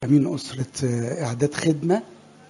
أمين أسرة إعداد خدمة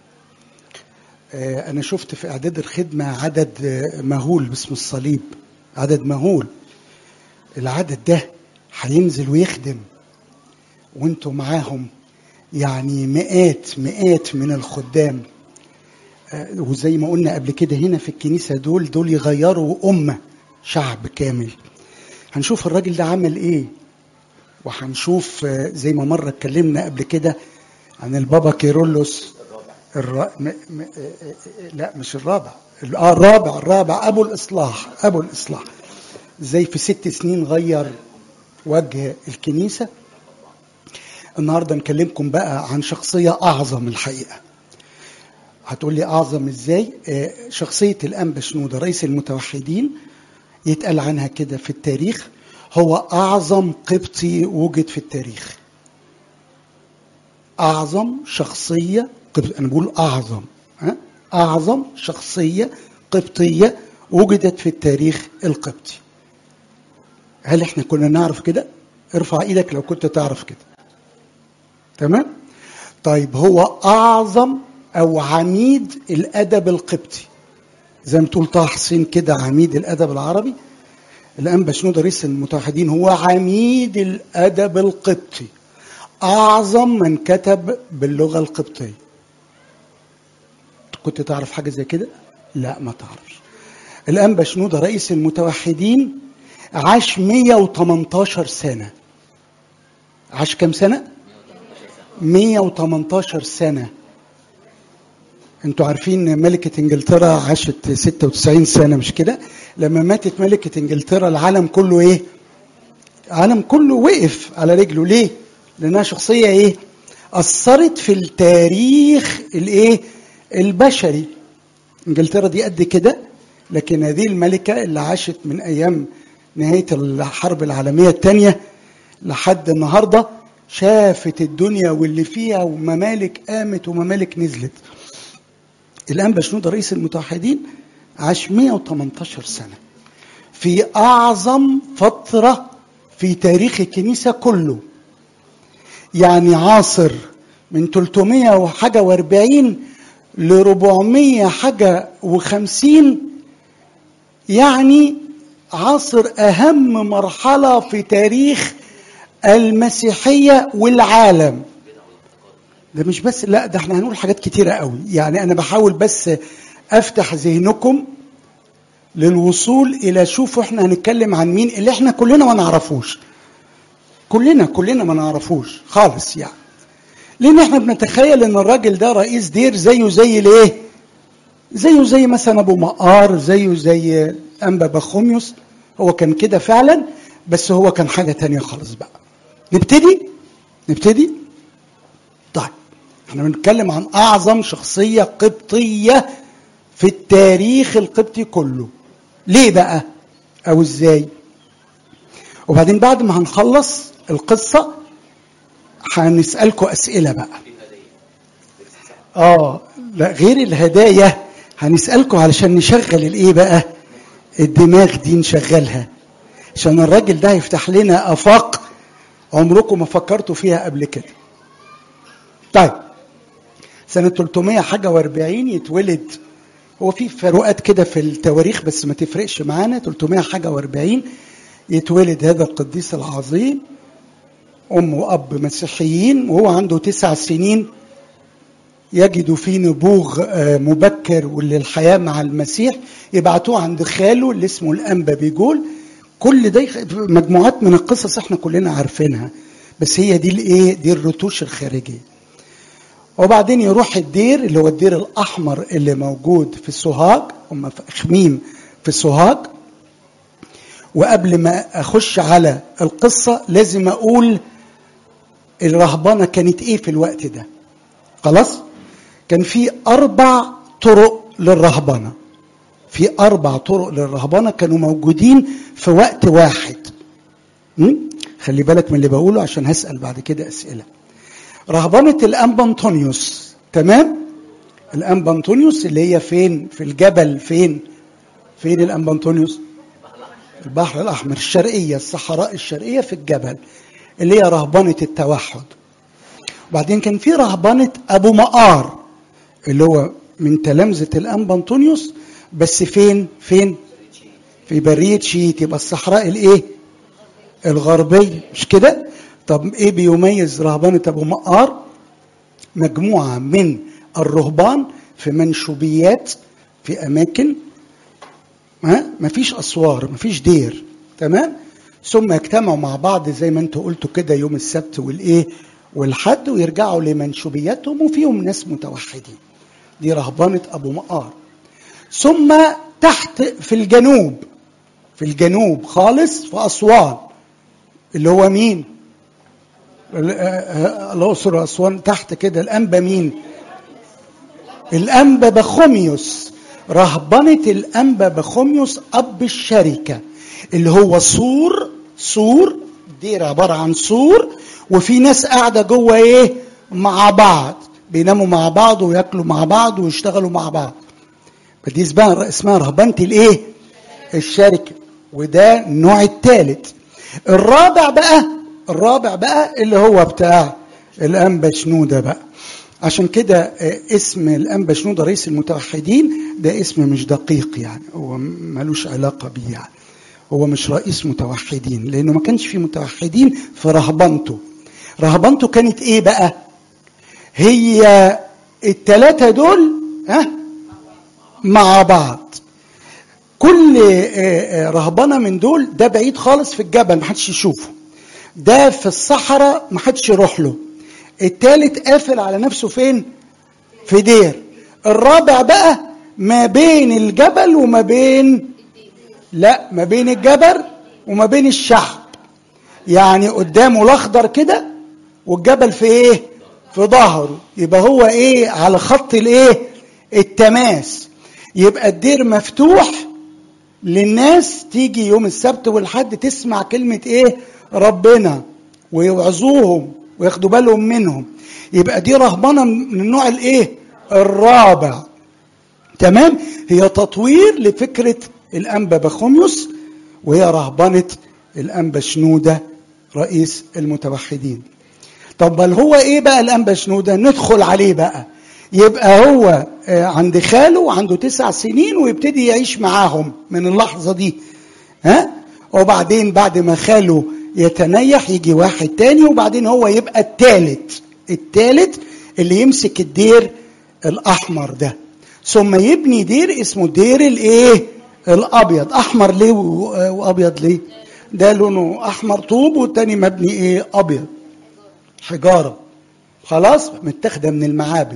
أنا شفت في إعداد الخدمة عدد مهول باسم الصليب عدد مهول العدد ده هينزل ويخدم وانتوا معاهم يعني مئات مئات من الخدام وزي ما قلنا قبل كده هنا في الكنيسة دول دول يغيروا أمة شعب كامل هنشوف الراجل ده عمل ايه وهنشوف زي ما مرة اتكلمنا قبل كده عن البابا كيرلس الرا... م... م... لا مش الرابع اه الرابع الرابع ابو الاصلاح ابو الاصلاح زي في ست سنين غير وجه الكنيسة النهارده نكلمكم بقى عن شخصية أعظم الحقيقة هتقول لي أعظم إزاي آه شخصية الأنبا شنودة رئيس المتوحدين يتقال عنها كده في التاريخ هو أعظم قبطي وجد في التاريخ أعظم شخصية قبط... أنا بقول أعظم ها؟ أعظم شخصية قبطية وجدت في التاريخ القبطي هل احنا كنا نعرف كده ارفع ايدك لو كنت تعرف كده تمام طيب هو اعظم او عميد الادب القبطي زي ما تقول طه حسين كده عميد الادب العربي الانبا شنودة رئيس المتوحدين هو عميد الادب القبطي اعظم من كتب باللغه القبطيه كنت تعرف حاجه زي كده لا ما تعرفش الانبا شنودة رئيس المتوحدين عاش 118 سنة عاش كم سنة؟ 118 سنة انتوا عارفين ملكة انجلترا عاشت 96 سنة مش كده؟ لما ماتت ملكة انجلترا العالم كله ايه؟ العالم كله وقف على رجله ليه؟ لانها شخصية ايه؟ أثرت في التاريخ الايه؟ البشري انجلترا دي قد كده لكن هذه الملكة اللي عاشت من أيام نهاية الحرب العالمية الثانية لحد النهاردة شافت الدنيا واللي فيها وممالك قامت وممالك نزلت الآن شنودة رئيس المتوحدين عاش 118 سنة في أعظم فترة في تاريخ الكنيسة كله يعني عاصر من 300 وحاجة واربعين ل 400 حاجة وخمسين يعني عصر اهم مرحله في تاريخ المسيحيه والعالم ده مش بس لا ده احنا هنقول حاجات كتيره قوي يعني انا بحاول بس افتح ذهنكم للوصول الى شوفوا احنا هنتكلم عن مين اللي احنا كلنا ما نعرفوش كلنا كلنا ما نعرفوش خالص يعني لان احنا بنتخيل ان الراجل ده رئيس دير زيه زي الايه زيه زي مثلا ابو مقار زيه زي انبا بخوميوس هو كان كده فعلا بس هو كان حاجه تانية خالص بقى نبتدي نبتدي طيب احنا بنتكلم عن اعظم شخصيه قبطيه في التاريخ القبطي كله ليه بقى او ازاي وبعدين بعد ما هنخلص القصه هنسالكم اسئله بقى اه لا غير الهدايا هنسالكم علشان نشغل الايه بقى الدماغ دي نشغلها عشان الراجل ده هيفتح لنا افاق عمركم ما فكرتوا فيها قبل كده طيب سنة 300 حاجة و40 يتولد هو في فروقات كده في التواريخ بس ما تفرقش معانا 300 حاجة و40 يتولد هذا القديس العظيم أم وأب مسيحيين وهو عنده تسع سنين يجدوا فيه نبوغ مبكر وللحياة مع المسيح يبعتوه عند خاله اللي اسمه الأنبا بيقول كل ده مجموعات من القصص احنا كلنا عارفينها بس هي دي الايه دي الرتوش الخارجيه وبعدين يروح الدير اللي هو الدير الاحمر اللي موجود في سوهاج هم في خميم في سوهاج وقبل ما اخش على القصه لازم اقول الرهبنه كانت ايه في الوقت ده خلاص كان في اربع طرق للرهبنه في اربع طرق للرهبنه كانوا موجودين في وقت واحد م? خلي بالك من اللي بقوله عشان هسال بعد كده اسئله رهبنه الانبا انطونيوس تمام الانبا انطونيوس اللي هي فين في الجبل فين فين الانبا انطونيوس البحر الاحمر الشرقيه الصحراء الشرقيه في الجبل اللي هي رهبنه التوحد وبعدين كان في رهبنه ابو مقار اللي هو من تلامذه الانبا انطونيوس بس فين فين في بريه شيت يبقى الصحراء الايه الغربيه مش كده طب ايه بيميز رهبنه ابو مقار مجموعه من الرهبان في منشوبيات في اماكن ها مفيش اسوار مفيش دير تمام ثم يجتمعوا مع بعض زي ما انتوا قلتوا كده يوم السبت والايه والحد ويرجعوا لمنشوبياتهم وفيهم ناس متوحدين دي رهبنه ابو مقار ثم تحت في الجنوب في الجنوب خالص في اسوان اللي هو مين الاقصر واسوان تحت كده الانبا مين الانبا بخوميوس رهبنه الانبا بخوميوس اب الشركه اللي هو سور سور دير عباره عن سور وفي ناس قاعده جوه ايه مع بعض بيناموا مع بعض وياكلوا مع بعض ويشتغلوا مع بعض فدي اسمها اسمها رهبنه الايه الشركه وده النوع الثالث الرابع بقى الرابع بقى اللي هو بتاع الانبا شنوده بقى عشان كده اسم الانبا شنوده رئيس المتوحدين ده اسم مش دقيق يعني هو ملوش علاقه بيه يعني هو مش رئيس متوحدين لانه ما كانش في متوحدين في رهبنته رهبنته كانت ايه بقى هي الثلاثه دول ها مع بعض كل رهبنه من دول ده بعيد خالص في الجبل ما حدش يشوفه ده في الصحراء ما حدش يروح له التالت قافل على نفسه فين في دير الرابع بقى ما بين الجبل وما بين لا ما بين الجبل وما بين الشعب يعني قدامه الاخضر كده والجبل في ايه في ظهره يبقى هو ايه على خط الايه التماس يبقى الدير مفتوح للناس تيجي يوم السبت والحد تسمع كلمة ايه ربنا ويوعظوهم وياخدوا بالهم منهم يبقى دي رهبنة من النوع الايه الرابع تمام هي تطوير لفكرة الأنبا بخوميوس وهي رهبنة الأنبا شنودة رئيس المتوحدين طب بل هو ايه بقى الأنبا شنودة ندخل عليه بقى يبقى هو عند خاله وعنده تسع سنين ويبتدي يعيش معاهم من اللحظة دي ها وبعدين بعد ما خاله يتنيح يجي واحد تاني وبعدين هو يبقى التالت التالت اللي يمسك الدير الأحمر ده ثم يبني دير اسمه دير الايه الابيض احمر ليه وابيض ليه ده لونه احمر طوب والتاني مبني ايه ابيض حجاره خلاص متاخده من المعابد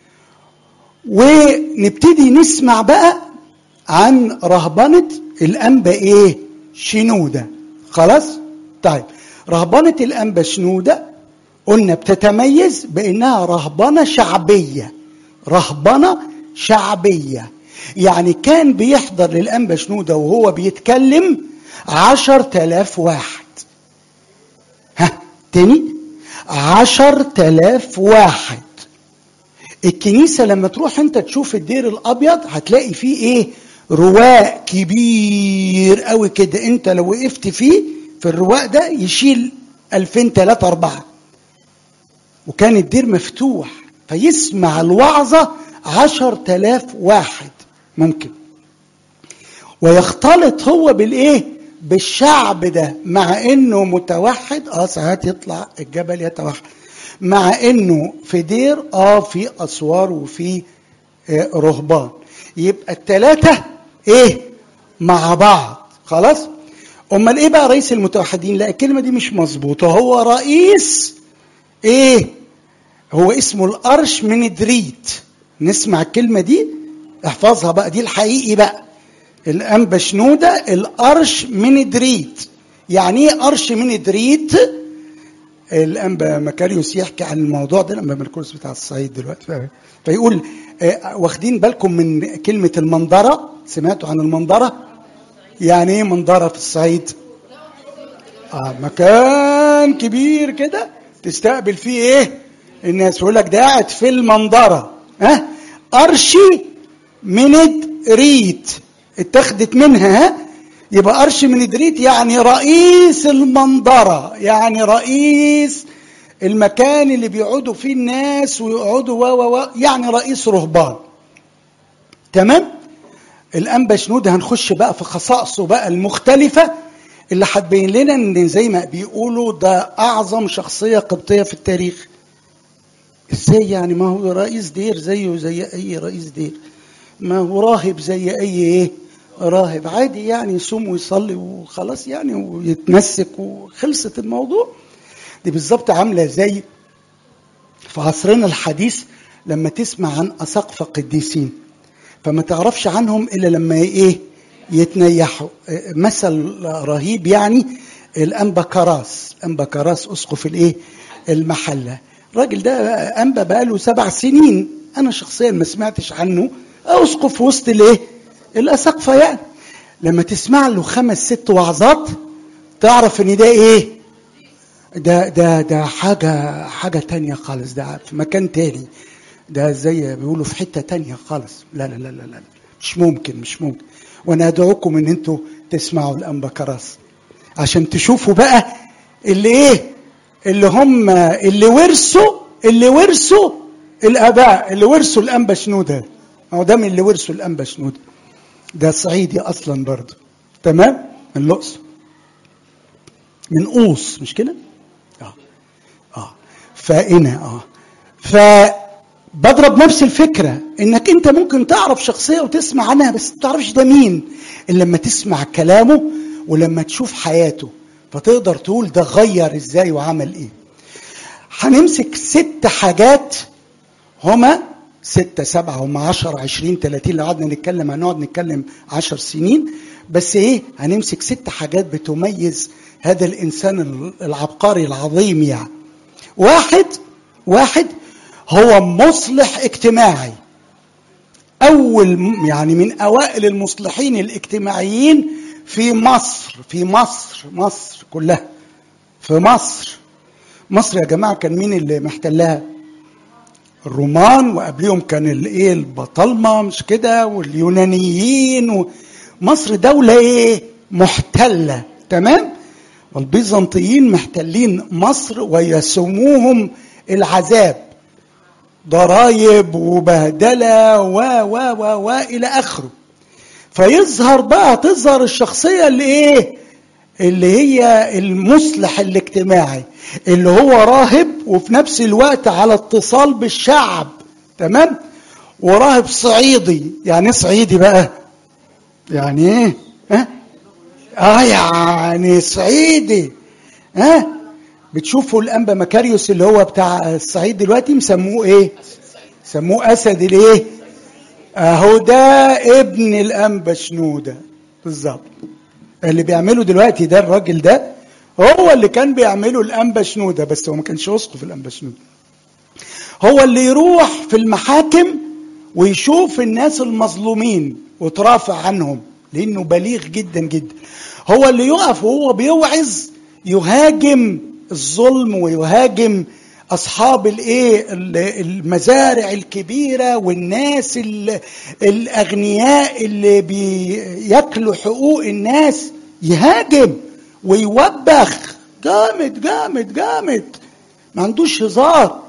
ونبتدي نسمع بقى عن رهبنة الأنبا إيه؟ شنودة خلاص؟ طيب رهبنة الأنبا شنودة قلنا بتتميز بأنها رهبنة شعبية رهبنة شعبية يعني كان بيحضر للأنبا شنودة وهو بيتكلم عشر تلاف واحد ها تاني عشر تلاف واحد الكنيسة لما تروح انت تشوف الدير الابيض هتلاقي فيه ايه رواق كبير قوي كده انت لو وقفت فيه في الرواق ده يشيل 2000 3 4 وكان الدير مفتوح فيسمع الوعظة عشر تلاف واحد ممكن ويختلط هو بالايه بالشعب ده مع انه متوحد اه ساعات يطلع الجبل يتوحد مع انه في دير اه في اسوار وفي آه رهبان يبقى الثلاثه ايه مع بعض خلاص امال ايه بقى رئيس المتوحدين لا الكلمه دي مش مظبوطه هو رئيس ايه هو اسمه الارش من دريت نسمع الكلمه دي احفظها بقى دي الحقيقي بقى الانبا شنوده الارش من دريت يعني ايه ارش من دريت الانبا مكاريوس يحكي عن الموضوع ده الانبا مركوس بتاع الصعيد دلوقتي فيقول آه واخدين بالكم من كلمه المنظره سمعتوا عن المنظره يعني ايه منظره في الصعيد آه مكان كبير كده تستقبل فيه ايه الناس يقول لك ده قاعد في المنظره ها ارشي من ريت اتخذت منها ها يبقى أرش من إدريت يعني رئيس المنظرة يعني رئيس المكان اللي بيقعدوا فيه الناس ويقعدوا و و يعني رئيس رهبان تمام الانبا شنود هنخش بقى في خصائصه بقى المختلفه اللي هتبين لنا ان زي ما بيقولوا ده اعظم شخصيه قبطيه في التاريخ ازاي يعني ما هو رئيس دير زيه زي اي رئيس دير ما هو راهب زي اي ايه راهب عادي يعني يصوم ويصلي وخلاص يعني ويتمسك وخلصت الموضوع دي بالظبط عامله زي في عصرنا الحديث لما تسمع عن اساقفه قديسين فما تعرفش عنهم الا لما ايه يتنيحوا مثل رهيب يعني الانبا كراس انبا كراس اسقف الايه المحله الراجل ده انبا بقاله سبع سنين انا شخصيا ما سمعتش عنه اسقف وسط الايه الاساقفه يعني لما تسمع له خمس ست وعظات تعرف ان ده ايه ده ده ده حاجه حاجه تانية خالص ده في مكان تاني ده زي بيقولوا في حته تانية خالص لا لا لا لا لا مش ممكن مش ممكن وانا ادعوكم ان انتوا تسمعوا الانبا كراس عشان تشوفوا بقى اللي ايه اللي هم اللي ورثوا اللي ورثوا الاباء اللي ورثوا الانبا شنوده هو ده من اللي ورثوا الانبا شنوده ده صعيدي اصلا برضه تمام من الاقصر من قوس مش كده اه اه فانا اه فبضرب نفس الفكره انك انت ممكن تعرف شخصيه وتسمع عنها بس ما تعرفش ده مين الا لما تسمع كلامه ولما تشوف حياته فتقدر تقول ده غير ازاي وعمل ايه هنمسك ست حاجات هما ستة سبعة هما عشر عشرين تلاتين لو قعدنا نتكلم هنقعد نتكلم عشر سنين بس ايه هنمسك ست حاجات بتميز هذا الانسان العبقري العظيم يعني واحد واحد هو مصلح اجتماعي اول يعني من اوائل المصلحين الاجتماعيين في مصر في مصر مصر كلها في مصر مصر يا جماعه كان مين اللي محتلها الرومان وقبليهم كان الايه البطالمه مش كده واليونانيين مصر دوله ايه محتله تمام والبيزنطيين محتلين مصر ويسموهم العذاب ضرايب وبهدله و و و و الى اخره فيظهر بقى تظهر الشخصيه اللي ايه اللي هي المصلح الاجتماعي اللي هو راهب وفي نفس الوقت على اتصال بالشعب تمام وراهب صعيدي يعني ايه صعيدي بقى يعني ايه ها اه يعني صعيدي ها بتشوفوا الانبا مكاريوس اللي هو بتاع الصعيد دلوقتي مسموه ايه سموه اسد الايه اهو ده ابن الانبا شنوده بالظبط اللي بيعمله دلوقتي ده الراجل ده هو اللي كان بيعمله الانبا شنوده بس هو ما كانش اسقف الانبا شنوده هو اللي يروح في المحاكم ويشوف الناس المظلومين وترافع عنهم لانه بليغ جدا جدا هو اللي يقف وهو بيوعظ يهاجم الظلم ويهاجم اصحاب الايه المزارع الكبيره والناس الاغنياء اللي بياكلوا حقوق الناس يهاجم ويوبخ جامد جامد جامد ما عندوش هزار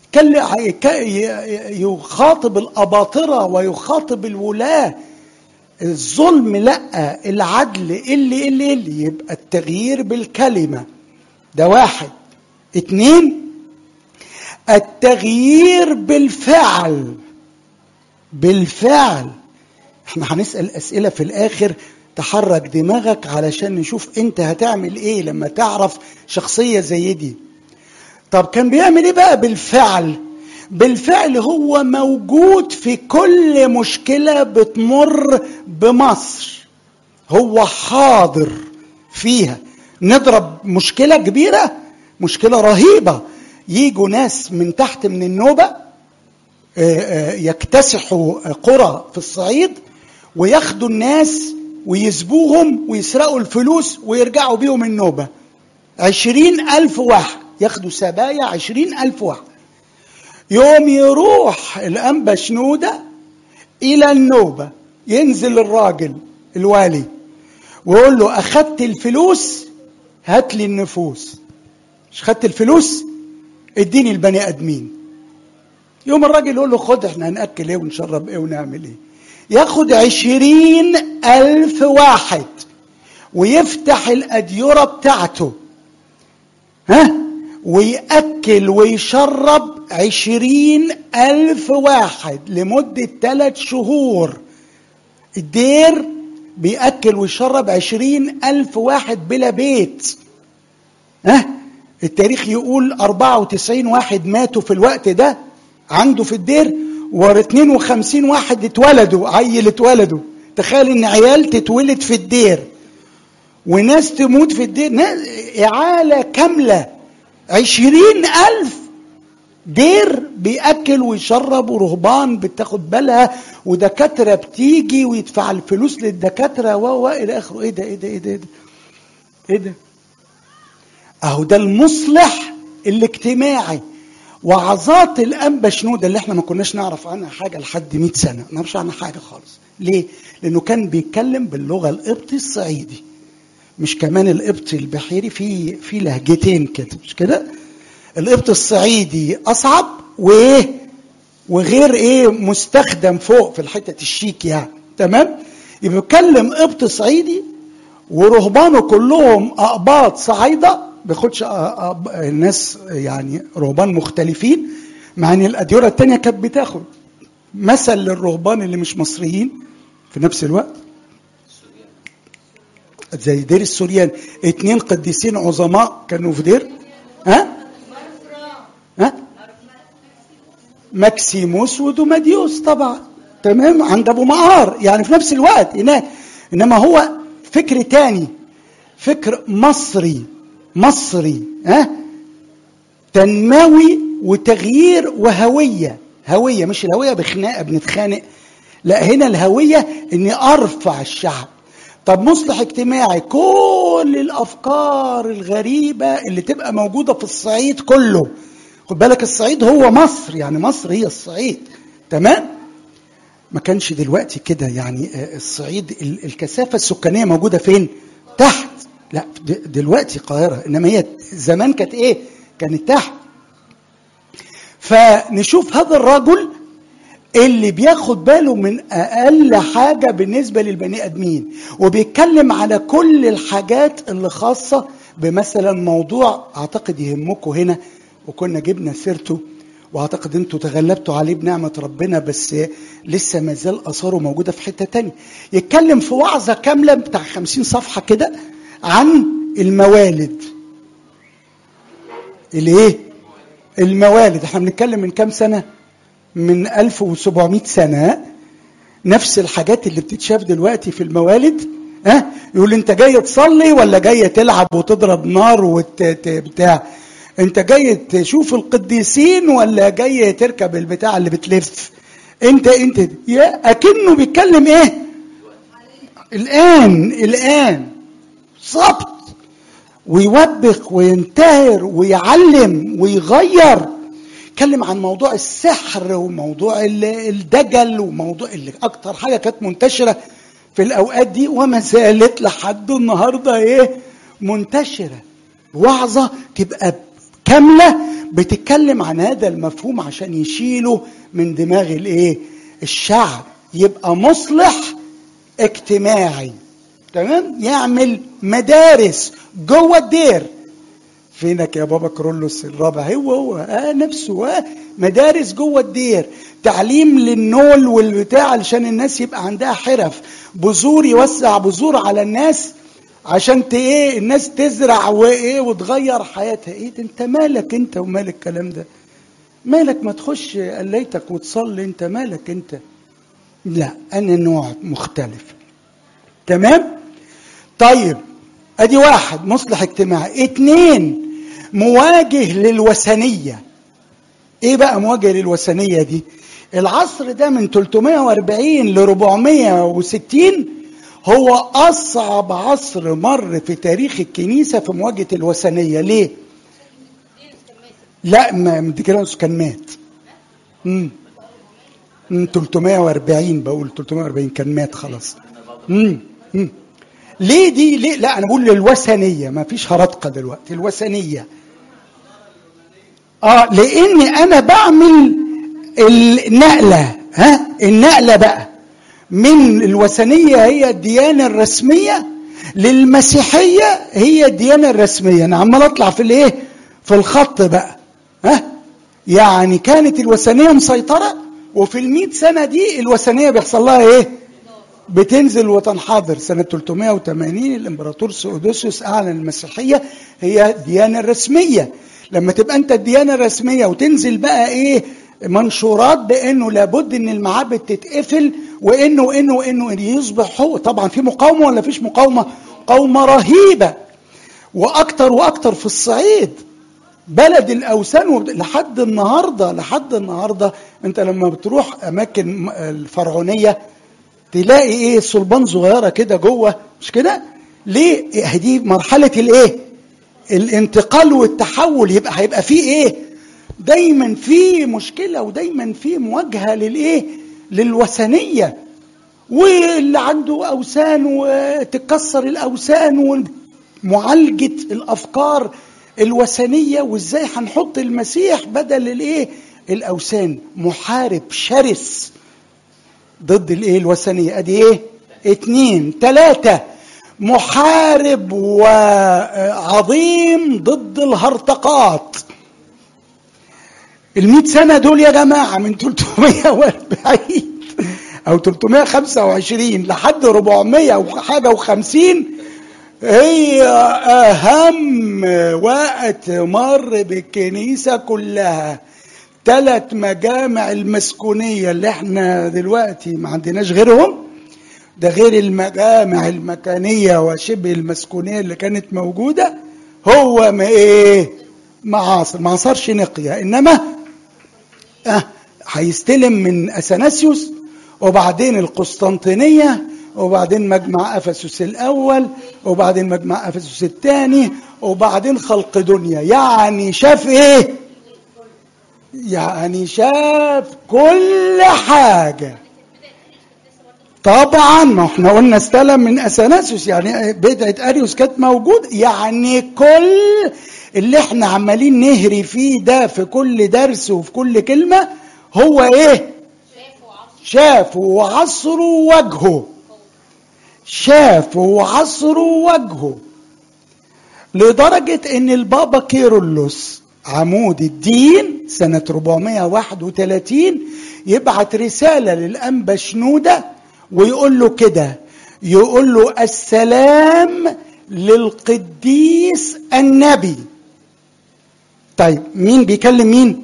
يخاطب الاباطره ويخاطب الولاه الظلم لا العدل اللي اللي اللي يبقى التغيير بالكلمه ده واحد اتنين التغيير بالفعل بالفعل احنا هنسال اسئله في الاخر تحرك دماغك علشان نشوف انت هتعمل ايه لما تعرف شخصيه زي دي طب كان بيعمل ايه بقى بالفعل بالفعل هو موجود في كل مشكله بتمر بمصر هو حاضر فيها نضرب مشكله كبيره مشكله رهيبه يجوا ناس من تحت من النوبه يكتسحوا قرى في الصعيد وياخدوا الناس ويسبوهم ويسرقوا الفلوس ويرجعوا بيهم النوبة عشرين ألف واحد ياخدوا سبايا عشرين ألف واحد يوم يروح الأنبا شنودة إلى النوبة ينزل الراجل الوالي ويقول له أخدت الفلوس هات لي النفوس مش خدت الفلوس اديني البني ادمين يوم الراجل يقول له خد احنا هنأكل ايه ونشرب ايه ونعمل ايه ياخد عشرين ألف واحد ويفتح الأديرة بتاعته ها ويأكل ويشرب عشرين ألف واحد لمدة ثلاث شهور الدير بيأكل ويشرب عشرين ألف واحد بلا بيت ها التاريخ يقول 94 واحد ماتوا في الوقت ده عنده في الدير و 52 واحد اتولدوا عيل اتولدوا تخيل ان عيال تتولد في الدير وناس تموت في الدير ناس إعالة كاملة عشرين ألف دير بيأكل ويشرب ورهبان بتاخد بالها ودكاترة بتيجي ويدفع الفلوس للدكاترة و إلى آخره إيه ده إيه ده إيه ده إيه ده, إيه ده؟ أهو ده المصلح الاجتماعي وعظات الأنبا شنودة اللي احنا ما كناش نعرف عنها حاجة لحد 100 سنة ما نعرفش عنها حاجة خالص ليه؟ لأنه كان بيتكلم باللغة القبطي الصعيدي مش كمان القبطي البحيري في في لهجتين كده مش كده؟ القبط الصعيدي أصعب وإيه؟ وغير إيه مستخدم فوق في الحتة الشيك يعني تمام؟ يبقى بيتكلم قبط صعيدي ورهبانه كلهم أقباط صعايدة بياخدش الناس يعني رهبان مختلفين مع ان الاديره الثانيه كانت بتاخد مثل للرهبان اللي مش مصريين في نفس الوقت زي دير السوريان اتنين قديسين عظماء كانوا في دير ها ها ماكسيموس ودوماديوس طبعا تمام عند ابو معار يعني في نفس الوقت هناك انما هو فكر تاني فكر مصري مصري ها تنموي وتغيير وهويه هويه مش الهويه بخناقه بنتخانق لا هنا الهويه اني ارفع الشعب طب مصلح اجتماعي كل الافكار الغريبه اللي تبقى موجوده في الصعيد كله خد بالك الصعيد هو مصر يعني مصر هي الصعيد تمام ما كانش دلوقتي كده يعني الصعيد الكثافه السكانيه موجوده فين تحت لا دلوقتي القاهرة إنما هي زمان كانت إيه؟ كانت تحت. فنشوف هذا الرجل اللي بياخد باله من أقل حاجة بالنسبة للبني آدمين وبيتكلم على كل الحاجات اللي خاصة بمثلا موضوع أعتقد يهمكم هنا وكنا جبنا سيرته واعتقد انتوا تغلبتوا عليه بنعمه ربنا بس لسه ما زال اثاره موجوده في حته تانية يتكلم في وعظه كامله بتاع خمسين صفحه كده عن الموالد الايه الموالد احنا بنتكلم من كام سنه من 1700 سنه نفس الحاجات اللي بتتشاف دلوقتي في الموالد ها أه؟ يقول انت جاي تصلي ولا جاي تلعب وتضرب نار وبتاع انت جاي تشوف القديسين ولا جاي تركب البتاع اللي بتلف انت انت يا اكنه بيتكلم ايه الان الان بالظبط ويوبخ وينتهر ويعلم ويغير اتكلم عن موضوع السحر وموضوع الدجل وموضوع اللي اكتر حاجه كانت منتشره في الاوقات دي وما زالت لحد النهارده ايه منتشره وعظه تبقى كامله بتتكلم عن هذا المفهوم عشان يشيله من دماغ الايه الشعب يبقى مصلح اجتماعي تمام يعمل مدارس جوه الدير فينك يا بابا كرولوس الرابع هو هو آه نفسه آه مدارس جوه الدير تعليم للنول والبتاع علشان الناس يبقى عندها حرف بذور يوسع بذور على الناس عشان ايه الناس تزرع وايه وتغير حياتها ايه ده انت مالك انت ومال الكلام ده مالك ما تخش قليتك وتصلي انت مالك انت لا انا نوع مختلف تمام طيب ادي واحد مصلح اجتماعي اتنين مواجه للوثنية ايه بقى مواجه للوثنية دي العصر ده من 340 ل 460 هو اصعب عصر مر في تاريخ الكنيسة في مواجهة الوثنية ليه لا ما ديكلانوس كان مات امم 340 بقول 340 كان مات خلاص امم ليه دي ليه لا انا بقول للوثنيه ما فيش هرطقه دلوقتي الوثنيه اه لاني انا بعمل النقله ها النقله بقى من الوثنيه هي الديانه الرسميه للمسيحيه هي الديانه الرسميه انا عمال اطلع في الايه في الخط بقى ها يعني كانت الوثنيه مسيطره وفي المئة سنه دي الوثنيه بيحصل لها ايه بتنزل وتنحدر سنة 380 الإمبراطور سؤدوسيوس أعلن المسيحية هي الديانة الرسمية لما تبقى أنت الديانة الرسمية وتنزل بقى إيه منشورات بأنه لابد أن المعابد تتقفل وأنه وأنه وأنه يصبح هو طبعا في مقاومة ولا فيش مقاومة مقاومة رهيبة وأكتر وأكتر في الصعيد بلد الأوثان لحد النهاردة لحد النهاردة أنت لما بتروح أماكن الفرعونية تلاقي ايه صلبان صغيره كده جوه مش كده ليه دي مرحله الايه الانتقال والتحول يبقى هيبقى فيه ايه دايما في مشكله ودايما في مواجهه للايه للوثنيه واللي عنده اوثان وتكسر الاوثان ومعالجه الافكار الوثنيه وازاي هنحط المسيح بدل الايه الاوثان محارب شرس ضد الايه الوثنيه ادي ايه اتنين تلاتة محارب وعظيم ضد الهرطقات المئة سنة دول يا جماعة من 340 أو 325 لحد 400 وحاجة وخمسين هي أهم وقت مر بالكنيسة كلها ثلاث مجامع المسكونية اللي احنا دلوقتي ما عندناش غيرهم ده غير المجامع المكانية وشبه المسكونية اللي كانت موجودة هو ما ايه معاصر ما عصرش نقية انما اه هيستلم من اثناسيوس وبعدين القسطنطينية وبعدين مجمع افسس الاول وبعدين مجمع افسس الثاني وبعدين خلق دنيا يعني شاف ايه يعني شاف كل حاجة طبعا ما احنا قلنا استلم من اثناسيوس يعني بدعة اريوس كانت موجود يعني كل اللي احنا عمالين نهري فيه ده في كل درس وفي كل كلمة هو ايه شافه وعصره وجهه شافه وعصره وجهه لدرجة ان البابا كيرلس عمود الدين سنة 431 يبعت رسالة للأنبا شنودة ويقول له كده يقول له السلام للقديس النبي طيب مين بيكلم مين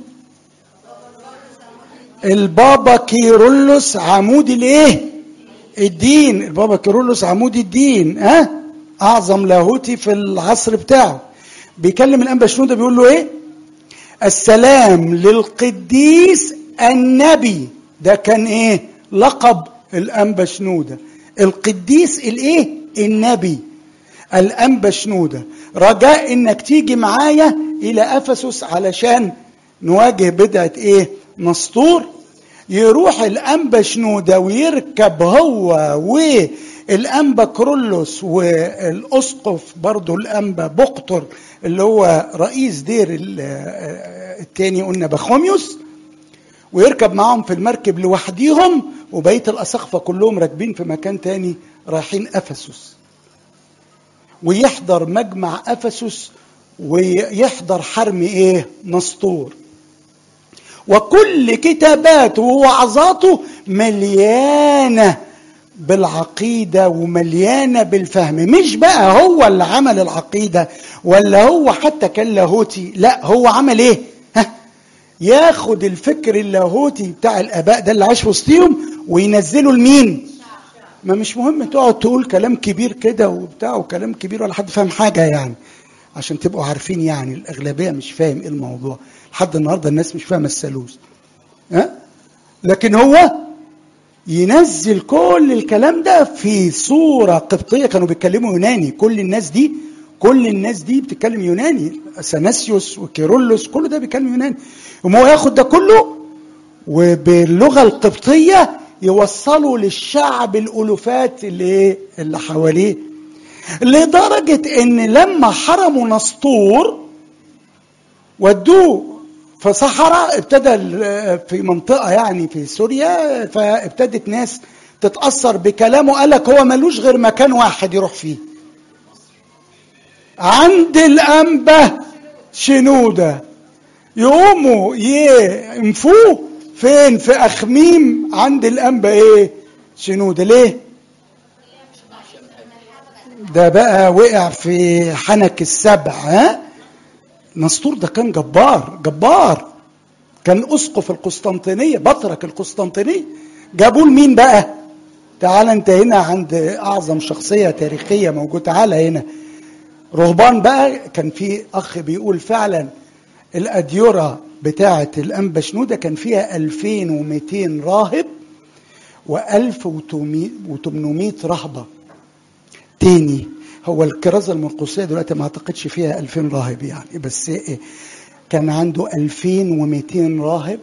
البابا كيرلس عمود الايه الدين البابا كيرلس عمود الدين ها أه؟ اعظم لاهوتي في العصر بتاعه بيكلم الانبا شنوده بيقول له ايه السلام للقديس النبي ده كان ايه لقب الانبا شنوده القديس الايه النبي الانبا شنوده رجاء انك تيجي معايا الى افسس علشان نواجه بدعه ايه نسطور يروح الانبا شنوده ويركب هو والانبا كرولوس والاسقف برضو الانبا بقطر اللي هو رئيس دير التاني قلنا بخوميوس ويركب معاهم في المركب لوحديهم وبقيه الاساقفه كلهم راكبين في مكان تاني رايحين افسس ويحضر مجمع افسس ويحضر حرم ايه نسطور وكل كتاباته ووعظاته مليانه بالعقيده ومليانه بالفهم مش بقى هو اللي عمل العقيده ولا هو حتى كان لاهوتي لا هو عمل ايه ها ياخد الفكر اللاهوتي بتاع الاباء ده اللي عاش وسطيهم وينزله لمين ما مش مهم تقعد تقول كلام كبير كده وبتاع وكلام كبير ولا حد فاهم حاجه يعني عشان تبقوا عارفين يعني الاغلبيه مش فاهم ايه الموضوع لحد النهارده الناس مش فاهمه الثالوث ها لكن هو ينزل كل الكلام ده في صورة قبطية كانوا بيتكلموا يوناني كل الناس دي كل الناس دي بتتكلم يوناني اثناسيوس وكيرلس كل ده بيتكلم يوناني وما هو ياخد ده كله وباللغة القبطية يوصله للشعب الألوفات اللي اللي حواليه لدرجة إن لما حرموا نسطور ودوه في صحراء ابتدى في منطقه يعني في سوريا فابتدت ناس تتاثر بكلامه قال لك هو ملوش غير مكان واحد يروح فيه عند الانبه شنوده يقوموا ينفوه فين في اخميم عند الانبا ايه شنوده ليه ده بقى وقع في حنك السبع ها نسطور ده كان جبار جبار كان اسقف القسطنطينيه بطرك القسطنطينيه جابوه لمين بقى تعال انت هنا عند اعظم شخصيه تاريخيه موجود تعال هنا رهبان بقى كان في اخ بيقول فعلا الاديره بتاعه الانبا شنوده كان فيها 2200 راهب و1800 رهبه تاني هو الكرازه المرقسيه دلوقتي ما اعتقدش فيها 2000 راهب يعني بس كان عنده 2200 راهب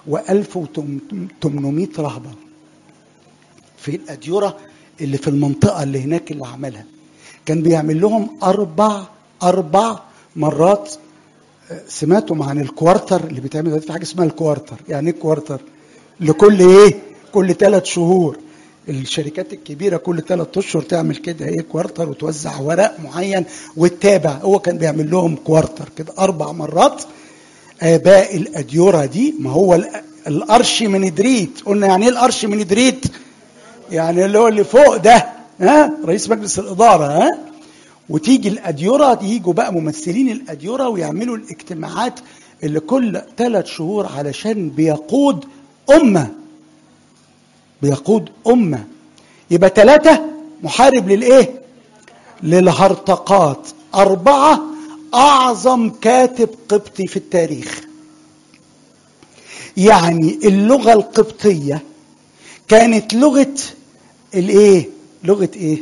و1800 رهبه في الاديره اللي في المنطقه اللي هناك اللي عملها كان بيعمل لهم اربع اربع مرات سمعتم عن الكوارتر اللي بيتعمل دلوقتي في حاجه اسمها الكوارتر يعني ايه الكوارتر لكل ايه كل ثلاث شهور الشركات الكبيره كل ثلاث اشهر تعمل كده ايه كوارتر وتوزع ورق معين وتتابع هو كان بيعمل لهم كوارتر كده اربع مرات اباء الاديره دي ما هو الارش من ادريت قلنا يعني ايه الارش من ادريت يعني اللي هو اللي فوق ده ها رئيس مجلس الاداره ها وتيجي الاديره يجوا بقى ممثلين الاديره ويعملوا الاجتماعات اللي كل ثلاث شهور علشان بيقود امه بيقود امه يبقى ثلاثه محارب للايه للهرطقات اربعه اعظم كاتب قبطي في التاريخ يعني اللغه القبطيه كانت لغه الايه لغه ايه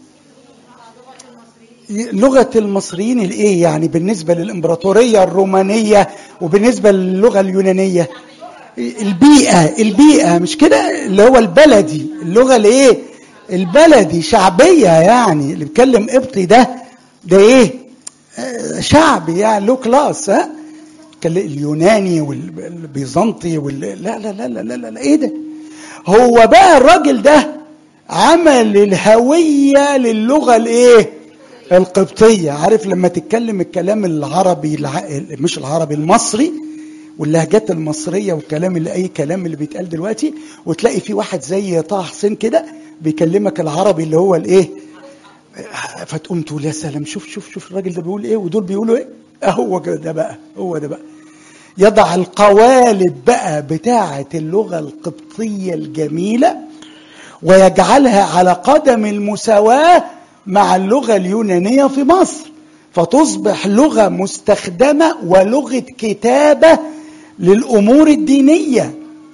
لغه المصريين الايه يعني بالنسبه للامبراطوريه الرومانيه وبالنسبه للغه اليونانيه البيئه البيئه مش كده اللي هو البلدي اللغه الايه البلدي شعبيه يعني اللي بيتكلم قبطي ده ده ايه شعبي يعني له كلاس ها اليوناني والبيزنطي وال لا لا لا لا لا, لا, لا ايه ده هو بقى الراجل ده عمل الهويه للغه الايه القبطيه عارف لما تتكلم الكلام العربي الع... مش العربي المصري واللهجات المصريه والكلام اللي اي كلام اللي بيتقال دلوقتي وتلاقي في واحد زي طه حسين كده بيكلمك العربي اللي هو الايه فتقوم تقول يا سلام شوف شوف شوف الراجل ده بيقول ايه ودول بيقولوا ايه هو ده بقى هو ده بقى يضع القوالب بقى بتاعه اللغه القبطيه الجميله ويجعلها على قدم المساواه مع اللغه اليونانيه في مصر فتصبح لغه مستخدمه ولغه كتابه للامور الدينيه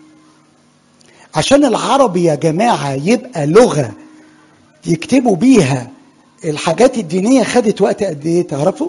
عشان العربي يا جماعه يبقى لغه يكتبوا بيها الحاجات الدينيه خدت وقت قد ايه تعرفوا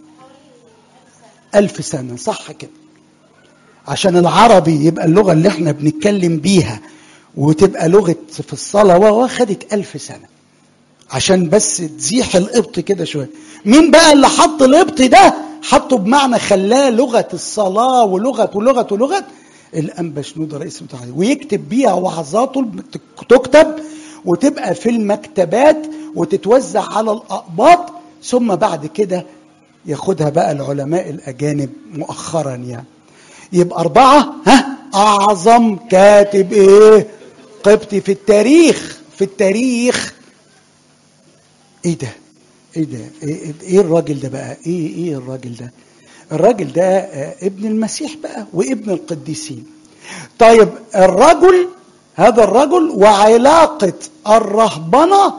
ألف سنة صح كده عشان العربي يبقى اللغة اللي احنا بنتكلم بيها وتبقى لغة في الصلاة واخدت ألف سنة عشان بس تزيح القبط كده شوية مين بقى اللي حط القبط ده حطه بمعنى خلاه لغة الصلاة ولغة ولغة ولغة الأنبا شنود رئيس المتحدة ويكتب بيها وعظاته تكتب وتبقى في المكتبات وتتوزع على الأقباط ثم بعد كده ياخدها بقى العلماء الأجانب مؤخرا يعني يبقى أربعة ها أعظم كاتب إيه قبطي في التاريخ في التاريخ إيه ده إيه ده إيه, إيه الراجل ده بقى إيه إيه الراجل ده الراجل ده ابن المسيح بقى وابن القديسين طيب الرجل هذا الرجل وعلاقة الرهبنة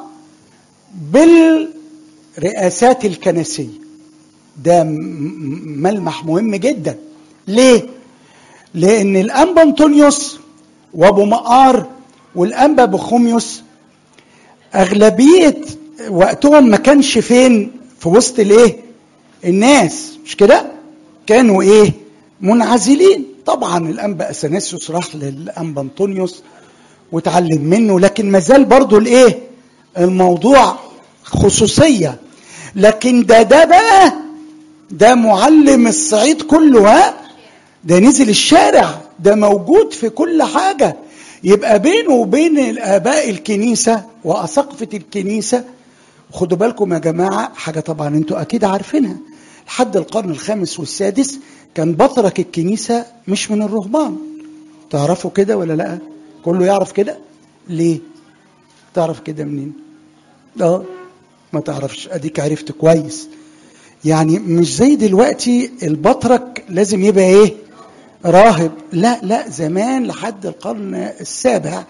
بالرئاسات الكنسية ده ملمح مهم جدا ليه؟ لأن الأنبا أنطونيوس وأبو مقار والأنبا بخوميوس أغلبية وقتهم ما كانش فين في وسط الإيه؟ الناس مش كده؟ كانوا إيه؟ منعزلين طبعا الأنبا أثناسيوس راح للأنبا أنطونيوس وتعلم منه لكن ما زال برضه الإيه؟ الموضوع خصوصية لكن ده ده بقى ده معلم الصعيد كله ها ده نزل الشارع ده موجود في كل حاجة يبقى بينه وبين الآباء الكنيسة وأساقفة الكنيسة خدوا بالكم يا جماعة حاجة طبعا انتوا أكيد عارفينها لحد القرن الخامس والسادس كان بطرك الكنيسة مش من الرهبان تعرفوا كده ولا لا كله يعرف كده ليه تعرف كده منين اه ما تعرفش اديك عرفت كويس يعني مش زي دلوقتي البطرك لازم يبقى ايه راهب لا لا زمان لحد القرن السابع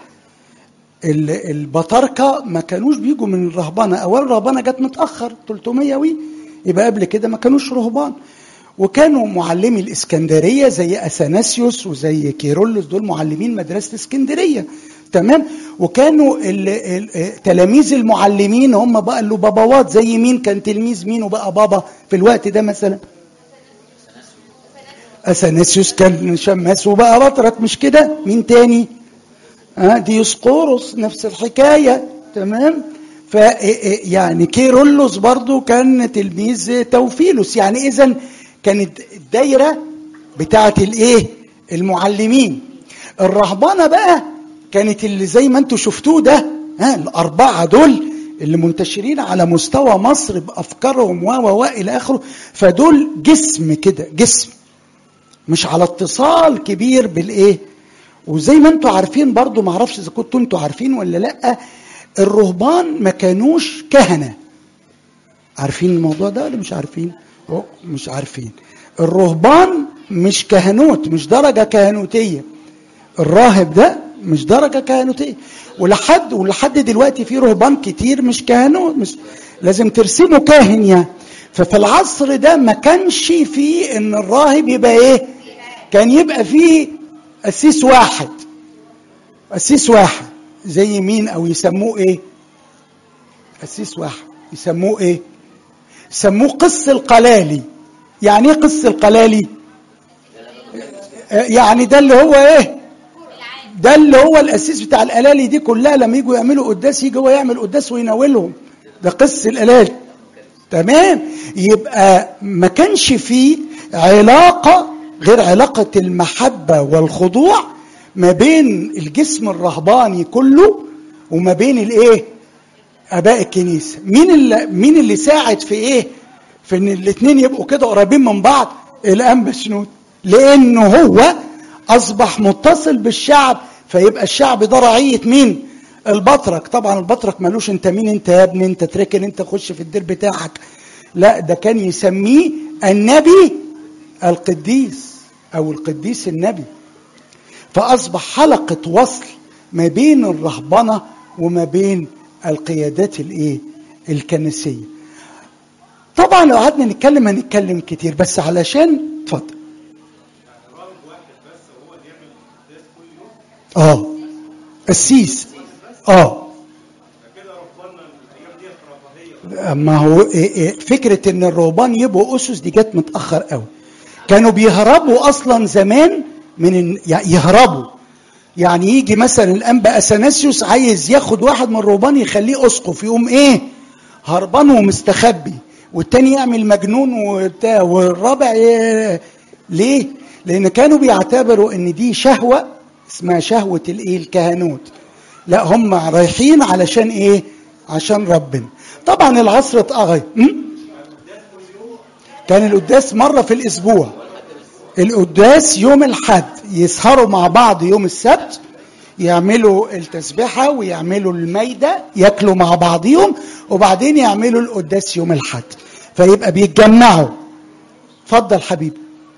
البطاركه ما كانوش بيجوا من الرهبنه اول الرهبنه جت متاخر 300 وي يبقى قبل كده ما كانوش رهبان وكانوا معلمي الاسكندريه زي اثناسيوس وزي كيرلس دول معلمين مدرسه اسكندريه تمام وكانوا ال ال تلاميذ المعلمين هم بقى اللي باباوات زي مين كان تلميذ مين وبقى بابا في الوقت ده مثلا اثناسيوس كان شماس وبقى بطرك مش كده مين تاني آه ديوسقورس نفس الحكايه تمام ف يعني كيرلس برضو كان تلميذ توفيلوس يعني اذا كانت الدايره بتاعه الايه المعلمين الرهبانه بقى كانت اللي زي ما انتم شفتوه ده ها الاربعه دول اللي منتشرين على مستوى مصر بافكارهم و و الى اخره فدول جسم كده جسم مش على اتصال كبير بالايه وزي ما انتم عارفين برضو ما اعرفش اذا كنتوا انتوا عارفين ولا لا الرهبان ما كانوش كهنه عارفين الموضوع ده ولا مش عارفين مش عارفين الرهبان مش كهنوت مش درجه كهنوتيه الراهب ده مش درجة كهنوتية ولحد ولحد دلوقتي في رهبان كتير مش كهنوت مش لازم ترسموا كاهن يعني ففي العصر ده ما كانش فيه ان الراهب يبقى ايه كان يبقى فيه قسيس واحد قسيس واحد زي مين او يسموه ايه قسيس واحد يسموه ايه يسموه قس القلالي يعني ايه قس القلالي يعني ده اللي هو ايه ده اللي هو الاسيس بتاع الالالي دي كلها لما يجوا يعملوا قداس يجي هو يعمل قداس ويناولهم ده قس الالالي تمام يبقى ما كانش فيه علاقه غير علاقه المحبه والخضوع ما بين الجسم الرهباني كله وما بين الايه اباء الكنيسه مين اللي مين اللي ساعد في ايه في ان الاثنين يبقوا كده قريبين من بعض الانبا شنود لانه هو اصبح متصل بالشعب فيبقى الشعب ده رعيه مين البطرك طبعا البطرك مالوش انت مين انت يا ابني انت تركن انت خش في الدير بتاعك لا ده كان يسميه النبي القديس او القديس النبي فاصبح حلقه وصل ما بين الرهبنه وما بين القيادات الايه الكنسيه طبعا لو قعدنا نتكلم هنتكلم كتير بس علشان اتفضل اه قسيس اه ما هو فكرة ان الرهبان يبقوا اسس دي جت متأخر قوي كانوا بيهربوا اصلا زمان من يعني يهربوا يعني يجي مثلا الانبا اثناسيوس عايز ياخد واحد من الرهبان يخليه اسقف يقوم ايه هربان ومستخبي والتاني يعمل مجنون وبتاع والرابع ي... ليه؟ لان كانوا بيعتبروا ان دي شهوه اسمها شهوة الايه الكهنوت لا هم رايحين علشان ايه عشان ربنا طبعا العصر اتغير كان القداس مرة في الأسبوع القداس يوم الحد يسهروا مع بعض يوم السبت يعملوا التسبيحة ويعملوا الميدة ياكلوا مع بعضهم وبعدين يعملوا القداس يوم الحد فيبقى بيتجمعوا اتفضل حبيبي